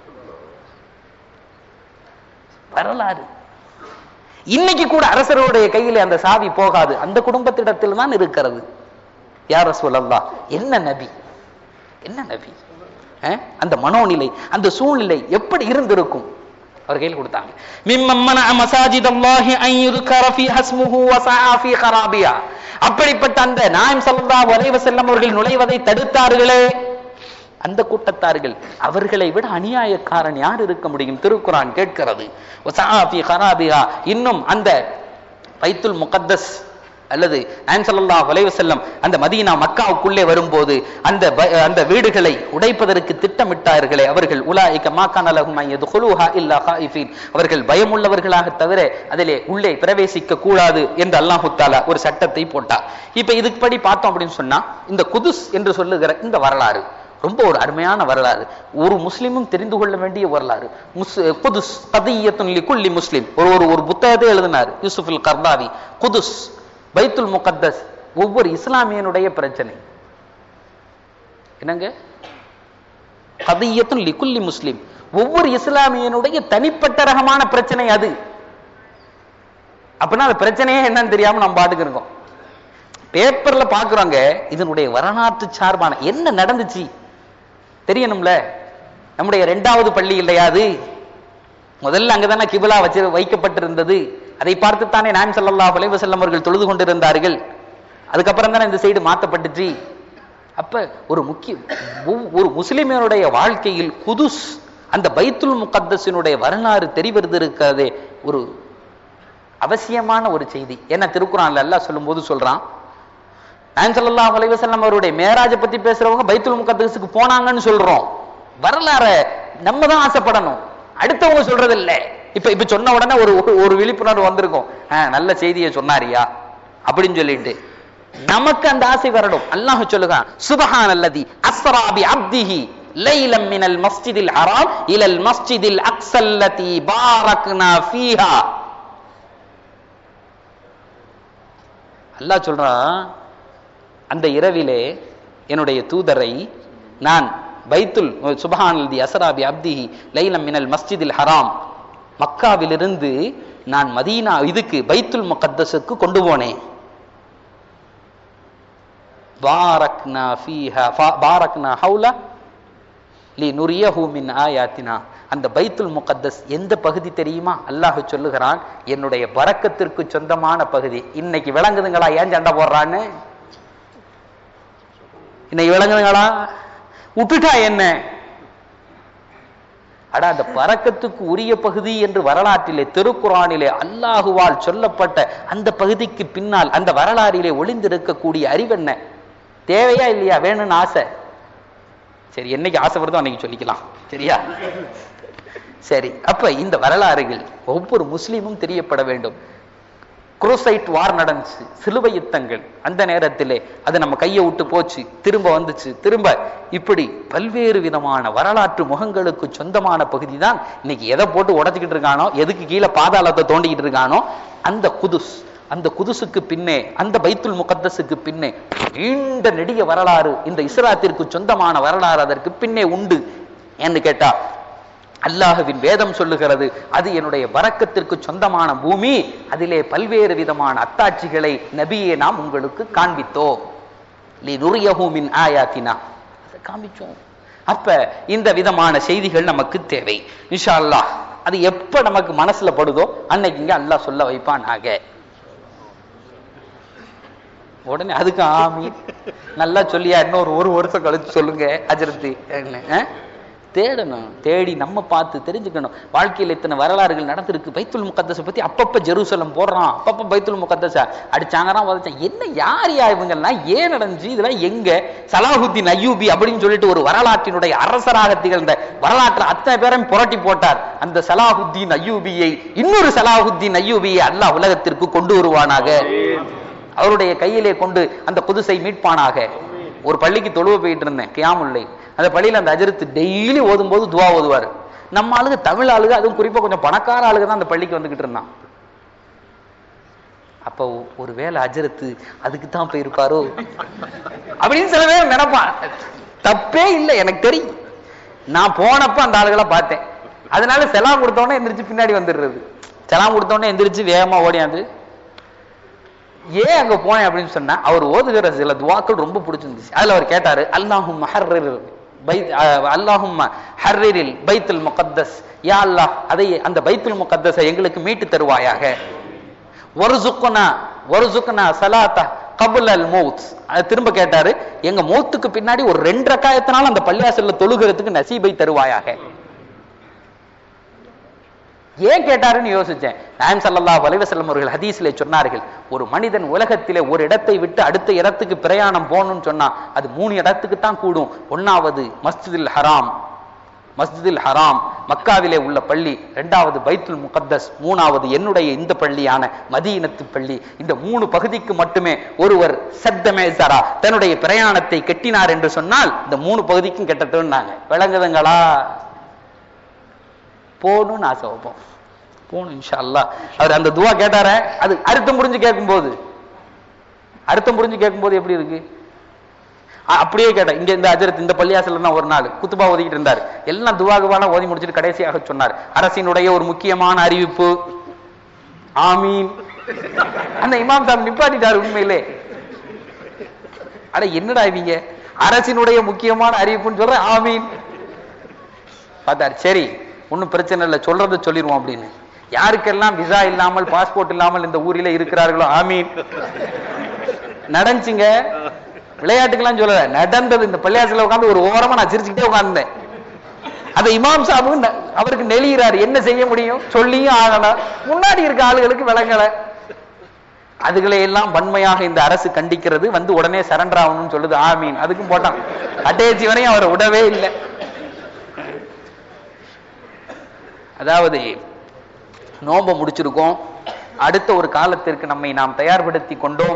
வரலாறு இன்னைக்கு கூட அரசருடைய கையில அந்த சாவி போகாது அந்த குடும்பத்திடத்தில் தான் இருக்கிறது யார சொல்லலாம் என்ன நபி என்ன நபி அந்த மனோநிலை அந்த சூழ்நிலை எப்படி இருந்திருக்கும் அவர் கையில் கொடுத்தாங்க மிம்மன மசாஜித் அல்லாஹி அன் யுذكر فيها اسمه وسعى في خرابها அப்படிப்பட்ட அந்த நாயம் ஸல்லல்லாஹு அலைஹி வஸல்லம் அவர்கள் நுழைவதை தடுத்தார்களே அந்த கூட்டத்தார்கள் அவர்களை விட அநியாயக்காரன் யார் இருக்க முடியும் திருக்குரான் கேட்கிறது وسعى في خرابها இன்னும் அந்த பைத்துல் முகத்தஸ் அல்லது நாயம் ஸல்லல்லாஹு அலைஹி வஸல்லம் அந்த மதீனா மக்காவுக்குள்ளே வரும்போது அந்த அந்த வீடுகளை உடைப்பதற்கு திட்டமிட்டார்களே அவர்கள் உலாயிக மாகான லஹும் யதுகுலுஹா இல்லா காயிஃபீன் அவர்கள் பயமுள்ளவர்களாக தவிர அதிலே உள்ளே பிரவேசிக்க கூடாது என்று அல்லாஹு தஆலா ஒரு சட்டத்தை போட்டார் இப்ப இதுபடி பார்த்தோம் அப்படின்னு சொன்னா இந்த குதுஸ் என்று சொல்லுகிற இந்த வரலாறு ரொம்ப ஒரு அருமையான வரலாறு ஒரு முஸ்லிமும் தெரிந்து கொள்ள வேண்டிய வரலாறு முஸ் குதுஸ் கதியத்துன் லிகுல்லி முஸ்லிம் ஒரு ஒரு ஒரு புத்தகத்தை எழுதினார் யூசுஃபுல் கர்தாவி குதுஸ் பைத்துல் முகத்தஸ் ஒவ்வொரு இஸ்லாமியனுடைய பிரச்சனை என்னங்க கதியத்துன் லிகுல்லி முஸ்லிம் ஒவ்வொரு இஸ்லாமியனுடைய தனிப்பட்ட ரகமான பிரச்சனை அது அப்படின்னா அந்த பிரச்சனையே என்னன்னு தெரியாம நம்ம பாட்டுக்கு இருக்கோம் பேப்பர்ல பாக்குறாங்க இதனுடைய வரலாற்று சார்பான என்ன நடந்துச்சு தெரியணும்ல நம்முடைய இரண்டாவது பள்ளி இல்லையா அது முதல்ல அங்கதானே கிபிலா வச்சு வைக்கப்பட்டிருந்தது அதை பார்த்துத்தானே நான் ஸல்லல்லாஹு அலைஹி வஸல்லம் அவர்கள் தொழுது கொண்டிருந்தார்கள் அதுக்கப்புறம் தானே இந்த சைடு மாத்தப்பட்டுச்சு அப்ப ஒரு முக்கிய ஒவ்- ஒரு முஸ்லிமினுடைய வாழ்க்கையில் குதுஸ் அந்த பைத்துல் முகத்தஸினுடைய வரலாறு தெரிவது இருக்கிறதே ஒரு அவசியமான ஒரு செய்தி ஏன்னா திருக்குறான்ல அல்லாஹ் சொல்லும்போது சொல்றான் நான் ஸல்லல்லாஹு அலைஹி வஸல்லம் அவருடைய மேராஜை பத்தி பேசுறவங்க பைத்துல் முகத்தஸுக்கு போனாங்கன்னு சொல்றோம் வரலாற நம்ம தான் ஆசைப்படணும் அடுத்தவங்க சொல்றது இல்ல இப்ப இப்ப சொன்ன உடனே ஒரு ஒரு- ஒரு விழிப்புணர்வு வந்திருக்கும் ஆ, நல்ல செய்தியை சொன்னாரியா அப்படின்னு சொல்லிட்டு நமக்கு அந்த ஆசை வரணும் அல்லாஹ் சொல்லுகான் சுபஹான் அல்லதி அஸ்ரா பி அப்திஹி லைலம் மினல் மஸ்ஜிதில் ஹராம் இலல் மஸ்ஜிதில் அக்ஸல்லதி பாரக்னா ஃபீஹா அல்லாஹ் சொல்றான் அந்த இரவிலே என்னுடைய தூதரை நான் பைத்துல் சுபஹானல்தி அசராபி அப்திஹி லைலம் மினல் மஸ்ஜிதில் ஹராம் மக்காவிலிருந்து நான் மதீனா இதுக்கு பைத்துல் முகத்தஸுக்கு கொண்டு போனேன் பாரக்னா ஃபீஹா ஃபா- பாரக்னா ஹவுலா லி நுரியஹு மின் ஆயாத்தினா அந்த பைத்துல் முகத்தஸ் எந்த பகுதி தெரியுமா அல்லாஹ் சொல்லுகிறான் என்னுடைய பரக்கத்திற்கு சொந்தமான பகுதி இன்னைக்கு விளங்குதுங்களா ஏன் சண்டை போடுறான்னு இன்னைக்கு விளங்குதுங்களா விட்டுட்டா என்ன அட அந்த பறக்கத்துக்கு உரிய பகுதி என்று வரலாற்றிலே திருக்குறானிலே அல்லாஹுவால் சொல்லப்பட்ட அந்த பகுதிக்கு பின்னால் அந்த வரலாறிலே ஒளிந்திருக்கக்கூடிய அறிவென்ன தேவையா இல்லையா வேணும்னு ஆசை சரி என்னைக்கு ஆசை வருதோ அன்னைக்கு சொல்லிக்கலாம் சரியா சரி அப்ப இந்த வரலாறுகள் ஒவ்வொரு முஸ்லீமும் தெரியப்பட வேண்டும் குரூசைட் வார் நடந்துச்சு சிலுவை யுத்தங்கள் அந்த நேரத்திலே அது நம்ம கையை விட்டு போச்சு திரும்ப வந்துச்சு திரும்ப இப்படி பல்வேறு விதமான வரலாற்று முகங்களுக்கு சொந்தமான பகுதி தான் இன்னைக்கு எதை போட்டு உடைச்சிக்கிட்டு இருக்கானோ எதுக்கு கீழே பாதாளத்தை தோண்டிக்கிட்டு இருக்கானோ அந்த குதுஸ் அந்த குதுசுக்கு பின்னே அந்த பைத்துல் முகத்தஸுக்கு பின்னே நீண்ட நெடிய வரலாறு இந்த இஸ்லாத்திற்கு சொந்தமான வரலாறு அதற்கு பின்னே உண்டு என்று கேட்டா அல்லாஹுவின் வேதம் சொல்லுகிறது அது என்னுடைய வரக்கத்திற்கு சொந்தமான பூமி அதிலே பல்வேறு விதமான அத்தாட்சிகளை நபியே நாம் உங்களுக்கு காண்பித்தோம் லி நுரியஹு மின் ஆயாத்தினா அதை காமிச்சோம் அப்ப இந்த விதமான செய்திகள் நமக்கு தேவை இன்ஷா அல்லாஹ் அது எப்ப நமக்கு மனசுல படுதோ அன்னைக்கு இங்க அல்லாஹ் சொல்ல வைப்பானாக உடனே அதுக்கு ஆமி நல்லா சொல்லியா இன்னொரு ஒரு வருஷம் கழிச்சு சொல்லுங்க அஜரத்து என்ன தேடணும் தேடி நம்ம பார்த்து தெரிஞ்சுக்கணும் வாழ்க்கையில் இத்தனை வரலாறுகள் நடந்திருக்கு பைத்துல் முகத்தஸை பத்தி அப்பப்ப ஜெருசலம் போடுறான் அப்பப்ப பைத்துல் முகத்தஸ அடிச்சாங்கறான் உதச்சான் என்ன யார் யா இவங்கெல்லாம் ஏன் நடந்துச்சு இதெல்லாம் எங்க சலாஹுத்தீன் அய்யூபி அப்படின்னு சொல்லிட்டு ஒரு வரலாற்றினுடைய அரசராக திகழ்ந்த வரலாற்று அத்தனை பேரையும் புரட்டி போட்டார் அந்த சலாஹுத்தீன் அய்யூபியை இன்னொரு சலாஹுத்தீன் அய்யூபியை அல்லாஹ் உலகத்திற்கு கொண்டு வருவானாக அவருடைய கையிலே கொண்டு அந்த குதிசை மீட்பானாக ஒரு பள்ளிக்கு தொழுவ போயிட்டு இருந்தேன் கியாமுல்லை அந்த பள்ளியில அந்த அஜரத்து டெய்லி ஓதும் போது துவா ஓதுவார் நம்ம ஆளுங்க தமிழ் ஆளுங்க அதுவும் குறிப்பா கொஞ்சம் பணக்கார ஆளுங்க தான் அந்த பள்ளிக்கு வந்துகிட்டு இருந்தான் அப்ப ஒரு வேலை அஜரத்து அதுக்கு தான் போயிருப்பாரோ அப்படின்னு சில பேர் நினைப்பான் தப்பே இல்லை எனக்கு தெரியும் நான் போனப்ப அந்த ஆளுகளை பார்த்தேன் அதனால செலாம் கொடுத்தோன்னே எந்திரிச்சு பின்னாடி வந்துடுறது செலாம் கொடுத்தோன்னே எந்திரிச்சு வேகமா ஓடியாந்து ஏன் அங்க போனேன் அப்படின்னு சொன்னா அவர் ஓதுகிற சில துவாக்கள் ரொம்ப பிடிச்சிருந்துச்சு அதுல அவர் கேட்டாரு அல்லாஹும் ஹர்ரிர் பைத் அல்லாஹும் ஹர்ரிரில் பைத்துல் முகத்தஸ் யா அல்லாஹ் அதை அந்த பைத்துல் முகத்தஸை எங்களுக்கு மீட்டு தருவாயாக ஒரு சுக்குனா ஒரு சுக்குனா சலாத்தா கபுல் அல் மௌத் அது திரும்ப கேட்டாரு எங்க மௌத்துக்கு பின்னாடி ஒரு ரெண்டு ரக்காயத்தினால அந்த பள்ளியாசல்ல தொழுகிறதுக்கு நசீபை தருவாயாக ஏன் கேட்டாருன்னு யோசிச்சேன் நாயம் ஸல்லல்லாஹு அலைஹி வஸல்லம் அவர்கள் ஹதீஸ்ல சொன்னார்கள் ஒரு மனிதன் உலகத்திலே ஒரு இடத்தை விட்டு அடுத்த இடத்துக்கு பிரயாணம் போகணும்னு சொன்னா அது மூணு இடத்துக்கு தான் கூடும் ஒன்னாவது மஸ்ஜிதுல் ஹராம் மஸ்ஜிதில் ஹராம் மக்காவிலே உள்ள பள்ளி இரண்டாவது பைத்துல் முகத்தஸ் மூணாவது என்னுடைய இந்த பள்ளியான மதீனத்து பள்ளி இந்த மூணு பகுதிக்கு மட்டுமே ஒருவர் சத்தமேசரா தன்னுடைய பிரயாணத்தை கெட்டினார் என்று சொன்னால் இந்த மூணு பகுதிக்கும் கெட்டட்டும்னாங்க விளங்குதுங்களா போகணும்னு ஆசை வைப்போம் போகணும் இன்ஷா அல்லாஹ் அவர் அந்த துவா கேட்டாரே அது அர்த்தம் புரிஞ்சு கேட்கும்போது அர்த்தம் புரிஞ்சு கேட்கும்போது எப்படி இருக்கு அ- அப்படியே கேட்டேன் இங்க இந்த அஜரத் இந்த பள்ளியாசல தான் ஒரு நாள் குத்துபா ஓதிக்கிட்டு இருந்தார் எல்லாம் துவாகுவான ஓதி முடிச்சிட்டு கடைசியாக சொன்னார் அரசினுடைய ஒரு முக்கியமான அறிவிப்பு ஆமீன் அந்த இமாம் சாப் நிப்பாட்டிட்டார் உண்மையிலே அட என்னடா இவங்க அரசினுடைய முக்கியமான அறிவிப்புன்னு சொல்ற ஆமீன் பார்த்தார் சரி ஒண்ணும் பிரச்சனை இல்லை சொல்றதை சொல்லிடுவோம் அப்படின்னு யாருக்கெல்லாம் விசா இல்லாமல் பாஸ்போர்ட் இல்லாமல் இந்த ஊரில இருக்கிறார்களோ ஆமீன் நடந்துச்சுங்க விளையாட்டுக்கெல்லாம் சொல்லல நடந்தது இந்த பள்ளியாசல உட்கார்ந்து ஒரு ஓரமா நான் சிரிச்சுக்கிட்டே உட்கார்ந்தேன் அந்த இமாம் சாபு ந- அவருக்கு நெளிகிறார் என்ன செய்ய முடியும் சொல்லியும் ஆகணும் முன்னாடி இருக்க ஆளுகளுக்கு விளங்கல அதுகளை எல்லாம் வன்மையாக இந்த அரசு கண்டிக்கிறது வந்து உடனே சரண்டர் ஆகணும்னு சொல்லுது ஆமீன் அதுக்கும் போட்டான் கடைசி வரையும் அவர் விடவே இல்லை அதாவது நோம்ப முடிச்சிருக்கோம் அடுத்த ஒரு காலத்திற்கு நம்மை நாம் தயார்படுத்தி கொண்டோம்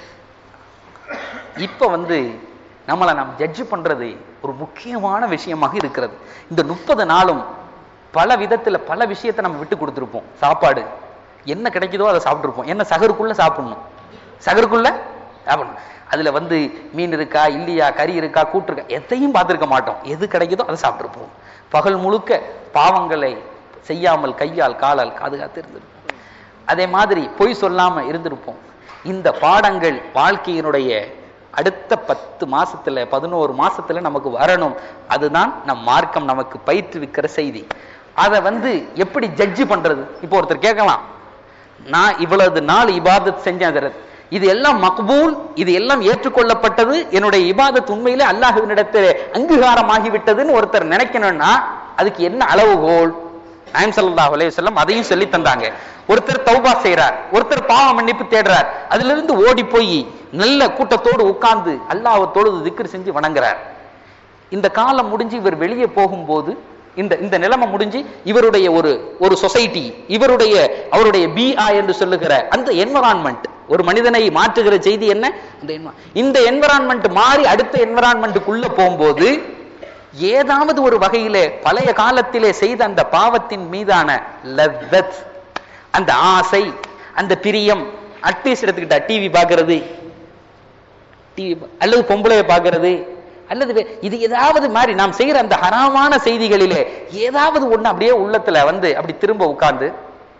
இப்ப வந்து நம்மளை நாம் ஜட்ஜ் பண்றது ஒரு முக்கியமான விஷயமாக இருக்கிறது இந்த முப்பது நாளும் பல விதத்துல பல விஷயத்தை நம்ம விட்டு கொடுத்துருப்போம் சாப்பாடு என்ன கிடைக்குதோ அதை சாப்பிட்டுருப்போம் என்ன சகருக்குள்ள சாப்பிடணும் சகருக்குள்ள சாப்பிடணும் அதுல வந்து மீன் இருக்கா இல்லையா கறி இருக்கா கூட்டு இருக்கா எதையும் பார்த்திருக்க மாட்டோம் எது கிடைக்குதோ அதை சாப்பிட்டுருப்போம் பகல் முழுக்க பாவங்களை செய்யாமல் கையால் காலால் பாதுகாத்து இருந்திருப்போம் அதே மாதிரி பொய் சொல்லாம இருந்திருப்போம் இந்த பாடங்கள் வாழ்க்கையினுடைய அடுத்த பத்து மாசத்துல பதினோரு மாசத்துல நமக்கு வரணும் அதுதான் நம் மார்க்கம் நமக்கு பயிற்றுவிக்கிற செய்தி அதை வந்து எப்படி ஜட்ஜி பண்றது இப்போ ஒருத்தர் கேட்கலாம் நான் இவ்வளவு நாள் இபாதத் செஞ்சேன் ஹஜரத். இது எல்லாம் மக்பூல் இது எல்லாம் ஏற்றுக்கொள்ளப்பட்டது என்னுடைய இபாதத் உண்மையிலே அல்லாஹுவினிடத்தில் அங்கீகாரமாகி விட்டதுன்னு ஒருத்தர் நினைக்கணும்னா அதுக்கு என்ன அளவுகோல் நாயம் ஸல்லல்லாஹு அலைஹி வஸல்லம் அதையும் சொல்லி தந்தாங்க ஒருத்தர் தௌபா செய்றார் ஒருத்தர் பாவ மன்னிப்பு தேடுறார் அதுல இருந்து ஓடி போய் நல்ல கூட்டத்தோடு உட்கார்ந்து அல்லாஹ்வை தொழுது திக்ர் செஞ்சு வணங்குறார் இந்த காலம் முடிஞ்சு இவர் வெளியே போகும்போது இந்த இந்த நிலைமை முடிஞ்சு இவருடைய ஒரு ஒரு சொசைட்டி இவருடைய அவருடைய பிஆ என்று சொல்லுகிற அந்த என்வரான்மெண்ட் ஒரு மனிதனை மாற்றுகிற செய்தி என்ன இந்த envi- இந்த என்வரான்மெண்ட் மாறி அடுத்த என்வரான்மெண்ட்டுக்குள்ள போகும்போது ஏதாவது ஒரு வகையிலே பழைய காலத்திலே செய்த அந்த பாவத்தின் மீதான லவ்வத் அந்த ஆசை அந்த பிரியம் அட்லீஸ்ட் எடுத்துக்கிட்டா டிவி பார்க்கிறது டிவி அல்லது பொம்பளைய பார்க்கிறது அல்லது வே- இது ஏதாவது மாதிரி நாம் செய்யற அந்த ஹராமான செய்திகளிலே ஏதாவது ஒண்ணு அப்படியே உள்ளத்துல வந்து அப்படி திரும்ப உட்கார்ந்து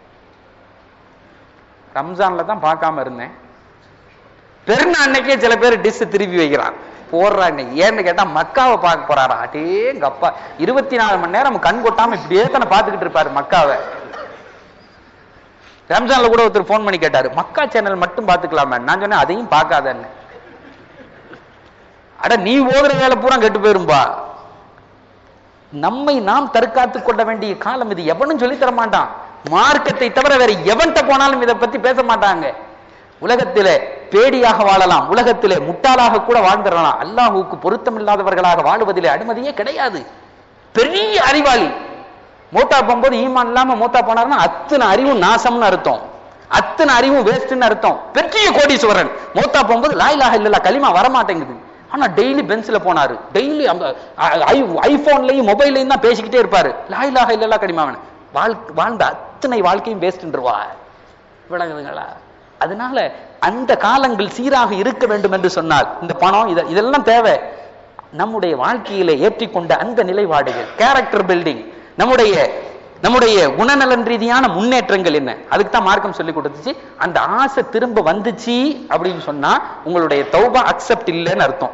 ரம்ஜான்ல தான் பார்க்காம இருந்தேன் பெருநா அன்னைக்கே சில பேர் டிஷ் திருப்பி வைக்கிறான் போடுறாங்க ஏன்னு கேட்டா மக்காவை பார்க்க போறாரா அடேங்க அப்பா இருபத்தி நாலு மணி நேரம் கண் கொட்டாம இப்படியே தானே பார்த்துக்கிட்டு இருப்பாரு மக்காவை ரம்ஜான்ல கூட ஒருத்தர் ஃபோன் பண்ணி கேட்டாரு மக்கா சேனல் மட்டும் பார்த்துக்கலாமே நான் சொன்னேன் அதையும் பார்க்காதன்னு அட நீ ஓதுற வேலை பூரா கெட்டு போயிரும்பா நம்மை நாம் தற்காத்துக் கொள்ள வேண்டிய காலம் இது எவனும் சொல்லித் தர மாட்டான் மார்க்கத்தை தவிர வேற எவன்கிட்ட போனாலும் இதை பத்தி பேச மாட்டாங்க உலகத்திலே பேடியாக வாழலாம் உலகத்திலே முட்டாளாக கூட வாழ்ந்துடலாம் அல்லாஹுவுக்கு பொருத்தமில்லாதவர்களாக வாழுவதிலே அனுமதியே கிடையாது பெரிய அறிவாளி மூத்தா போகும்போது ஈமான் இல்லாம மூத்தா போனாருன்னா அத்தனை அறிவும் நாசம்னு அர்த்தம் அத்தனை அறிவும் வேஸ்ட்னு அர்த்தம் பெரிய கோடீஸ்வரன் மூத்தா போகும்போது லாயிலாக இல்ல களிமா வரமாட்டேங்குது ஆனா டெய்லி பென்ஸ்ல போனாரு டெய்லி அந்த ஐபோன்லயும் மொபைல்லையும் தான் பேசிக்கிட்டே இருப்பாரு லாயிலாக இல்லல்லா களிமாவன் வாழ் வாழ்ந்த அத்தனை வாழ்க்கையும் வேஸ்ட்ன்றவா விளங்குதுங்களா அதனால அந்த காலங்கள் சீராக இருக்க வேண்டும் என்று சொன்னால் இந்த பணம் இத- இதெல்லாம் தேவை நம்முடைய வாழ்க்கையில ஏற்றிக்கொண்ட அந்த நிலைப்பாடுகள் கேரக்டர் பில்டிங் நம்முடைய நம்முடைய குணநலன் ரீதியான முன்னேற்றங்கள் என்ன அதுக்கு தான் மார்க்கம் சொல்லி கொடுத்துச்சு அந்த ஆசை திரும்ப வந்துச்சு அப்படின்னு சொன்னா உங்களுடைய தௌபா அக்செப்ட் இல்லைன்னு அர்த்தம்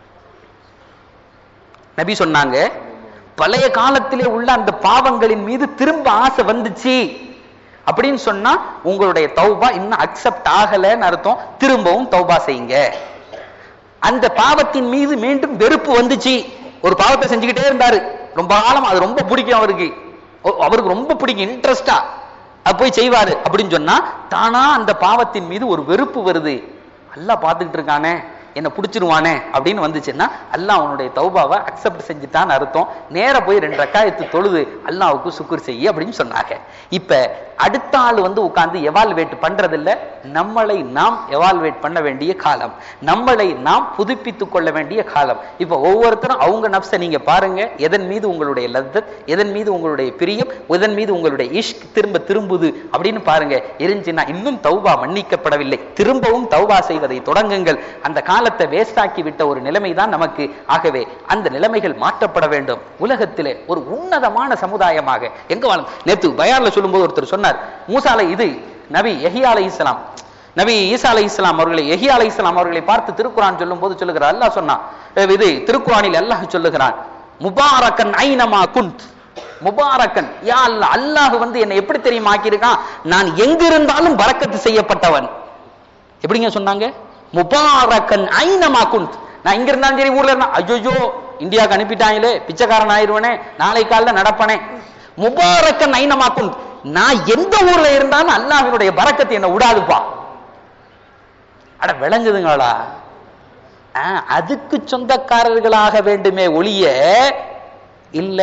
நபி சொன்னாங்க பழைய காலத்திலே உள்ள அந்த பாவங்களின் மீது திரும்ப ஆசை வந்துச்சு அப்படின்னு சொன்னா உங்களுடைய தௌபா இன்னும் அக்செப்ட் ஆகலைன்னு அர்த்தம் திரும்பவும் தௌபா செய்யுங்க அந்த பாவத்தின் மீது மீண்டும் வெறுப்பு வந்துச்சு ஒரு பாவத்தை செஞ்சுக்கிட்டே இருந்தாரு ரொம்ப காலம் அது ரொம்ப பிடிக்கும் அவருக்கு ஒ- அவருக்கு ரொம்ப பிடிக்கும் இன்ட்ரெஸ்டா அது போய் செய்வாரு அப்படின்னு சொன்னா தானா அந்த பாவத்தின் மீது ஒரு வெறுப்பு வருது நல்லா பார்த்துக்கிட்டு இருக்கானே என்ன பிடிச்சிருவானே அப்படின்னு வந்துச்சுன்னா அல்லாஹ் அவனுடைய தௌபாவை அக்செப்ட் செஞ்சுட்டான்னு அர்த்தம் நேர போய் ரெண்டு ரக்காயத்து தொழுது அல்லாஹ்வுக்கு சுக்குர் செய்ய அப்படின்னு சொன்னாங்க இப்ப அடுத்த ஆள் வந்து உட்கார்ந்து எவால்வேட் பண்றதில்ல நம்மளை நாம் எவால்வேட் பண்ண வேண்டிய காலம் நம்மளை நாம் புதுப்பித்துக் கொள்ள வேண்டிய காலம் இப்ப ஒவ்வொருத்தரும் அவங்க நப்சை நீங்க பாருங்க எதன் மீது உங்களுடைய லத்தத் எதன் மீது உங்களுடைய பிரியம் எதன் மீது உங்களுடைய இஷ்க் திரும்ப திரும்புது அப்படின்னு பாருங்க இருந்துச்சுன்னா இன்னும் தௌபா மன்னிக்கப்படவில்லை திரும்பவும் தௌபா செய்வதை தொடங்குங்கள் அந்த காலத்தை வேஸ்ட் ஆக்கி விட்ட ஒரு நிலைமை தான் நமக்கு ஆகவே அந்த நிலைமைகள் மாற்றப்பட வேண்டும் உலகத்திலே ஒரு உன்னதமான சமுதாயமாக எங்க வாழும் நேத்து பயான்ல சொல்லும்போது ஒருத்தர் சொன்னார் மூசாலை இது நபி எஹியா அலை இஸ்லாம் நபி ஈசா அலை இஸ்லாம் அவர்களை எஹியா அலை இஸ்லாம் அவர்களை பார்த்து திருக்குரான் சொல்லும் போது சொல்லுகிறார் அல்லாஹ் சொன்னான் அஹ் இது திருக்குரானில் அல்லாஹ் சொல்லுகிறான் முபாரக்கன் ஐனமா குந்த் முபாரக்கன் யா அல்லாஹ் அல்லாஹ் வந்து என்னை எப்படி தெரியுமா ஆக்கியிருக்கான் நான் எங்கிருந்தாலும் பரக்கத்து செய்யப்பட்டவன் எப்படிங்க சொன்னாங்க முபாரக்கன் ஐனமா குந்த் நான் இங்க இருந்தாலும் சரி ஊர்ல இருந்தா ஐயோ இந்தியாவுக்கு அனுப்பிட்டாங்களே பிச்சைக்காரன் ஆயிருவனே நாளை காலைல நடப்பனே முபாரக்கன் ஐனமா குந்த் நான் எந்த ஊர்ல இருந்தாலும் அல்லாஹ்வினுடைய பரக்கத்து என்ன விடாதுப்பா அட விளங்குதுங்களா ஆ, அதுக்கு சொந்தக்காரர்களாக வேண்டுமே ஒழிய இல்ல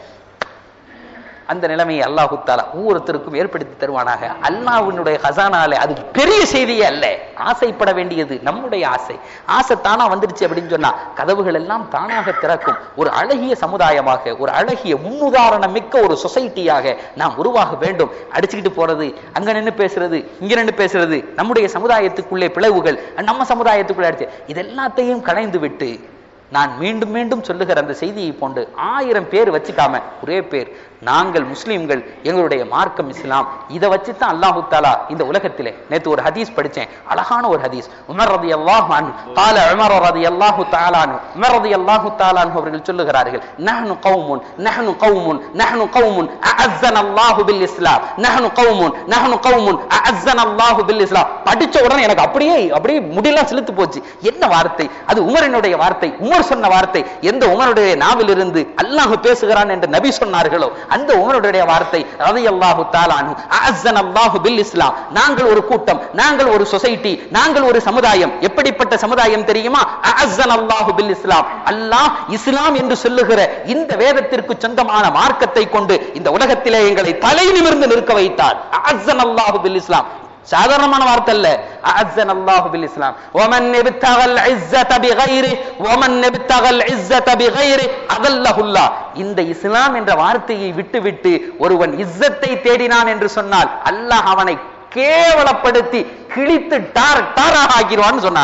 அந்த நிலைமையை அல்லாஹு தாலா ஒவ்வொருத்தருக்கும் ஏற்படுத்தி தருவானாக அல்லாஹ்வினுடைய ஹசானாலே அது பெரிய செய்தியே அல்ல ஆசைப்பட வேண்டியது நம்முடைய ஆசை ஆசை தானா வந்துடுச்சு அப்படின்னு சொன்னா கதவுகள் எல்லாம் தானாக திறக்கும் ஒரு அழகிய சமுதாயமாக ஒரு அழகிய முன்னுதாரணம் மிக்க ஒரு சொசைட்டியாக நாம் உருவாக வேண்டும் அடிச்சுக்கிட்டு போறது அங்க நின்னு பேசுறது இங்க நின்னு பேசுறது நம்முடைய சமுதாயத்துக்குள்ளே பிளவுகள் நம்ம சமுதாயத்துக்குள்ளே அடிச்சு இது எல்லாத்தையும் களைந்து விட்டு நான் மீண்டும் மீண்டும் சொல்லுகிற அந்த செய்தியை போன்று ஆயிரம் பேர் வச்சுக்காம ஒரே பேர் நாங்கள் முஸ்லிம்கள் எங்களுடைய மார்க்கம் இஸ்லாம் இதை வச்சு தான் அல்லாஹு தாலா இந்த உலகத்திலே நேத்து ஒரு ஹதீஸ் படிச்சேன் அழகான ஒரு ஹதீஸ் உமர் ரதி அல்லாஹு அன்ஹு கால உமர் ரதி அல்லாஹு தாலானு உமர் ரதி அல்லாஹு தாலானு அவர்கள் சொல்லுகிறார்கள் நஹ்னு கௌமுன் நஹ்னு கௌமுன் நஹ்னு கௌமுன் அஅஸ்ஸன அல்லாஹு பில் இஸ்லாம் நஹ்னு கௌமுன் நஹ்னு கௌமுன் அஅஸ்ஸன அல்லாஹு பில் இஸ்லாம் படிச்ச உடனே எனக்கு அப்படியே அப்படியே முடியெல்லாம் செலுத்து போச்சு என்ன வார்த்தை அது உமரினுடைய வார்த்தை உமர் சொன்ன வார்த்தை எந்த உமருடைய நாவிலிருந்து அல்லாஹ் பேசுகிறான் என்று நபி சொன்னார்களோ அந்த உமருடைய வார்த்தை ரதி அல்லாஹு தாலானு அஅஸ்ஸன அல்லாஹு பில் இஸ்லாம் நாங்கள் ஒரு கூட்டம் நாங்கள் ஒரு சொசைட்டி நாங்கள் ஒரு சமுதாயம் எப்படிப்பட்ட சமுதாயம் தெரியுமா அஅஸ்ஸன அல்லாஹு பில் இஸ்லாம் அல்லாஹ் இஸ்லாம் என்று சொல்லுகிற இந்த வேதத்திற்கு சொந்தமான மார்க்கத்தை கொண்டு இந்த உலகத்திலே எங்களை தலை நிமிர்ந்து நிற்க வைத்தார் அஅஸ்ஸன அல்லாஹு பில் இஸ்லாம் சாதாரணமான வார்த்தை அல்ல அஅஸ்ஸன அல்லாஹு பில் இஸ்லாம் வமன் இப்தகல் இஸ்ஸத பிகைரி வமன் இப்தகல் இஸ்ஸத பிகைரி அதல்லஹுல்லா இந்த இஸ்லாம் என்ற வார்த்தையை விட்டுவிட்டு ஒருவன் இஸ்ஸத்தை தேடினான் என்று சொன்னால் அல்லாஹ் அவனை கேவலப்படுத்தி கிழித்து டார் டாராக ஆக்கிடுவான்னு சொன்னா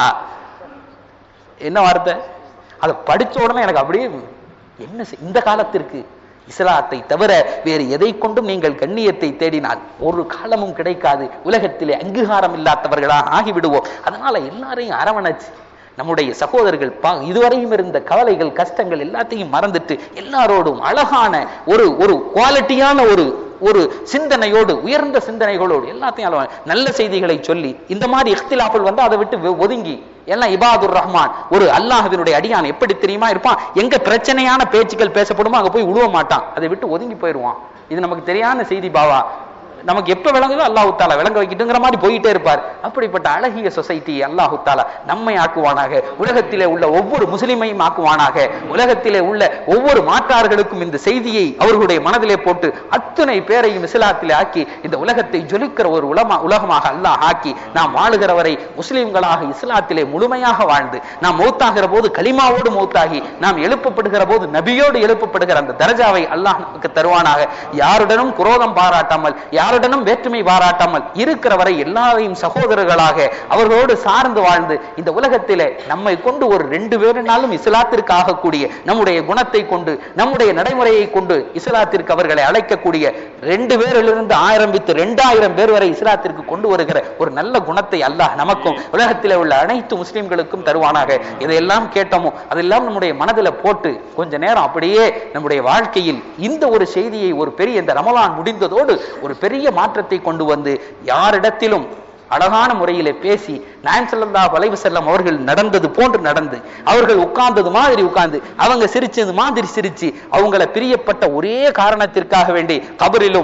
என்ன வார்த்தை அதை படிச்ச உடனே எனக்கு அப்படியே என்ன செய்- இந்த காலத்திற்கு இஸ்லாத்தை தவிர வேறு எதை கொண்டும் நீங்கள் கண்ணியத்தை தேடினால் ஒரு காலமும் கிடைக்காது உலகத்திலே அங்கீகாரம் இல்லாதவர்களாக ஆகிவிடுவோம் அதனால எல்லாரையும் அரவணைச்சு நம்முடைய சகோதரர்கள் பா இதுவரையும் இருந்த கவலைகள் கஷ்டங்கள் எல்லாத்தையும் மறந்துட்டு எல்லாரோடும் அழகான ஒரு ஒரு குவாலிட்டியான ஒரு ஒரு சிந்தனையோடு உயர்ந்த சிந்தனைகளோடு எல்லாத்தையும் அளவா- நல்ல செய்திகளை சொல்லி இந்த மாதிரி இஃப்திலாஃபுல் வந்து அதை விட்டு வெ- ஒதுங்கி எல்லாம் இபாதுர் ரஹ்மான் ஒரு அல்லாஹ்வினுடைய அடியான் எப்படி தெரியுமா இருப்பான் எங்க பிரச்சனையான பேச்சுக்கள் பேசப்படுமோ அங்க போய் உழுவ மாட்டான் அதை விட்டு ஒதுங்கி போயிடுவான் இது நமக்கு தெரியாத செய்தி பாவா நமக்கு எப்ப விளங்குதோ அல்லாஹு தாலா விளங்க வைக்கிட்டுங்கிற மாதிரி போயிட்டே இருப்பார் அப்படிப்பட்ட அழகிய சொசைட்டி அல்லாஹு தாலா நம்மை ஆக்குவானாக உலகத்திலே உள்ள ஒவ்வொரு முஸ்லிமையும் ஆக்குவானாக உலகத்திலே உள்ள ஒவ்வொரு மாற்றார்களுக்கும் இந்த செய்தியை அவர்களுடைய மனதிலே போட்டு அத்தனை பேரையும் இஸ்லாத்திலே ஆக்கி இந்த உலகத்தை ஜொலிக்கிற ஒரு உலமா உலகமாக அல்லாஹ் ஆக்கி நாம் வாழுகிற வரை முஸ்லிம்களாக இஸ்லாத்திலே முழுமையாக வாழ்ந்து நாம் மௌத்தாகிற போது கலிமாவோடு மௌத்தாகி நாம் எழுப்பப்படுகிற போது நபியோடு எழுப்பப்படுகிற அந்த தரஜாவை அல்லாஹ் நமக்கு தருவானாக யாருடனும் குரோதம் பாராட்டாமல் யாருடனும் வேற்றுமை பாராட்டாமல் இருக்கிற வரை எல்லாரையும் சகோதரர்களாக அவர்களோடு சார்ந்து வாழ்ந்து இந்த உலகத்திலே நம்மை கொண்டு ஒரு ரெண்டு பேருனாலும் இஸ்லாத்திற்கு ஆகக்கூடிய நம்முடைய குணத்தை கொண்டு நம்முடைய நடைமுறையை கொண்டு இஸ்லாத்திற்கு அவர்களை அழைக்கக்கூடிய ரெண்டு பேரிலிருந்து ஆரம்பித்து ரெண்டாயிரம் பேர் வரை இஸ்லாத்திற்கு கொண்டு வருகிற ஒரு நல்ல குணத்தை அல்லாஹ் நமக்கும் உலகத்திலே உள்ள அனைத்து முஸ்லிம்களுக்கும் தருவானாக இதையெல்லாம் கேட்டோமோ அதெல்லாம் நம்முடைய மனதில் போட்டு கொஞ்ச நேரம் அப்படியே நம்முடைய வாழ்க்கையில் இந்த ஒரு செய்தியை ஒரு பெரிய இந்த ரமலான் முடிந்ததோடு ஒரு பெரிய மாற்றத்தை கொண்டு வந்து யாரிடத்திலும் அழகான முறையிலே பேசி நாயன் ஸல்லல்லாஹு அலைஹி வஸல்லம் அவர்கள் நடந்தது போன்று நடந்து அவர்கள் உட்கார்ந்தது மாதிரி உட்கார்ந்து அவங்க சிரிச்சது மாதிரி சிரிச்சு அவங்கள பிரியப்பட்ட ஒரே காரணத்திற்காக வேண்டி கபரிலும்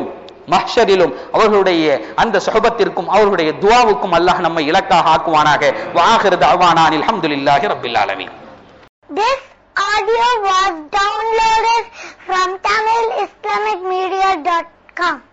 மஹ்ஷரிலும் அவர்களுடைய அந்த சுஹபத்திற்கும் அவர்களுடைய துவாவுக்கும் அல்லாஹ் நம்மை இலக்காக ஆக்குவானாக வாஹிரு தஅவானான் அல்ஹம்துலில்லாஹி ரப்பில் ஆலமீன் This audio was downloaded from TamilIslamicMedia.com.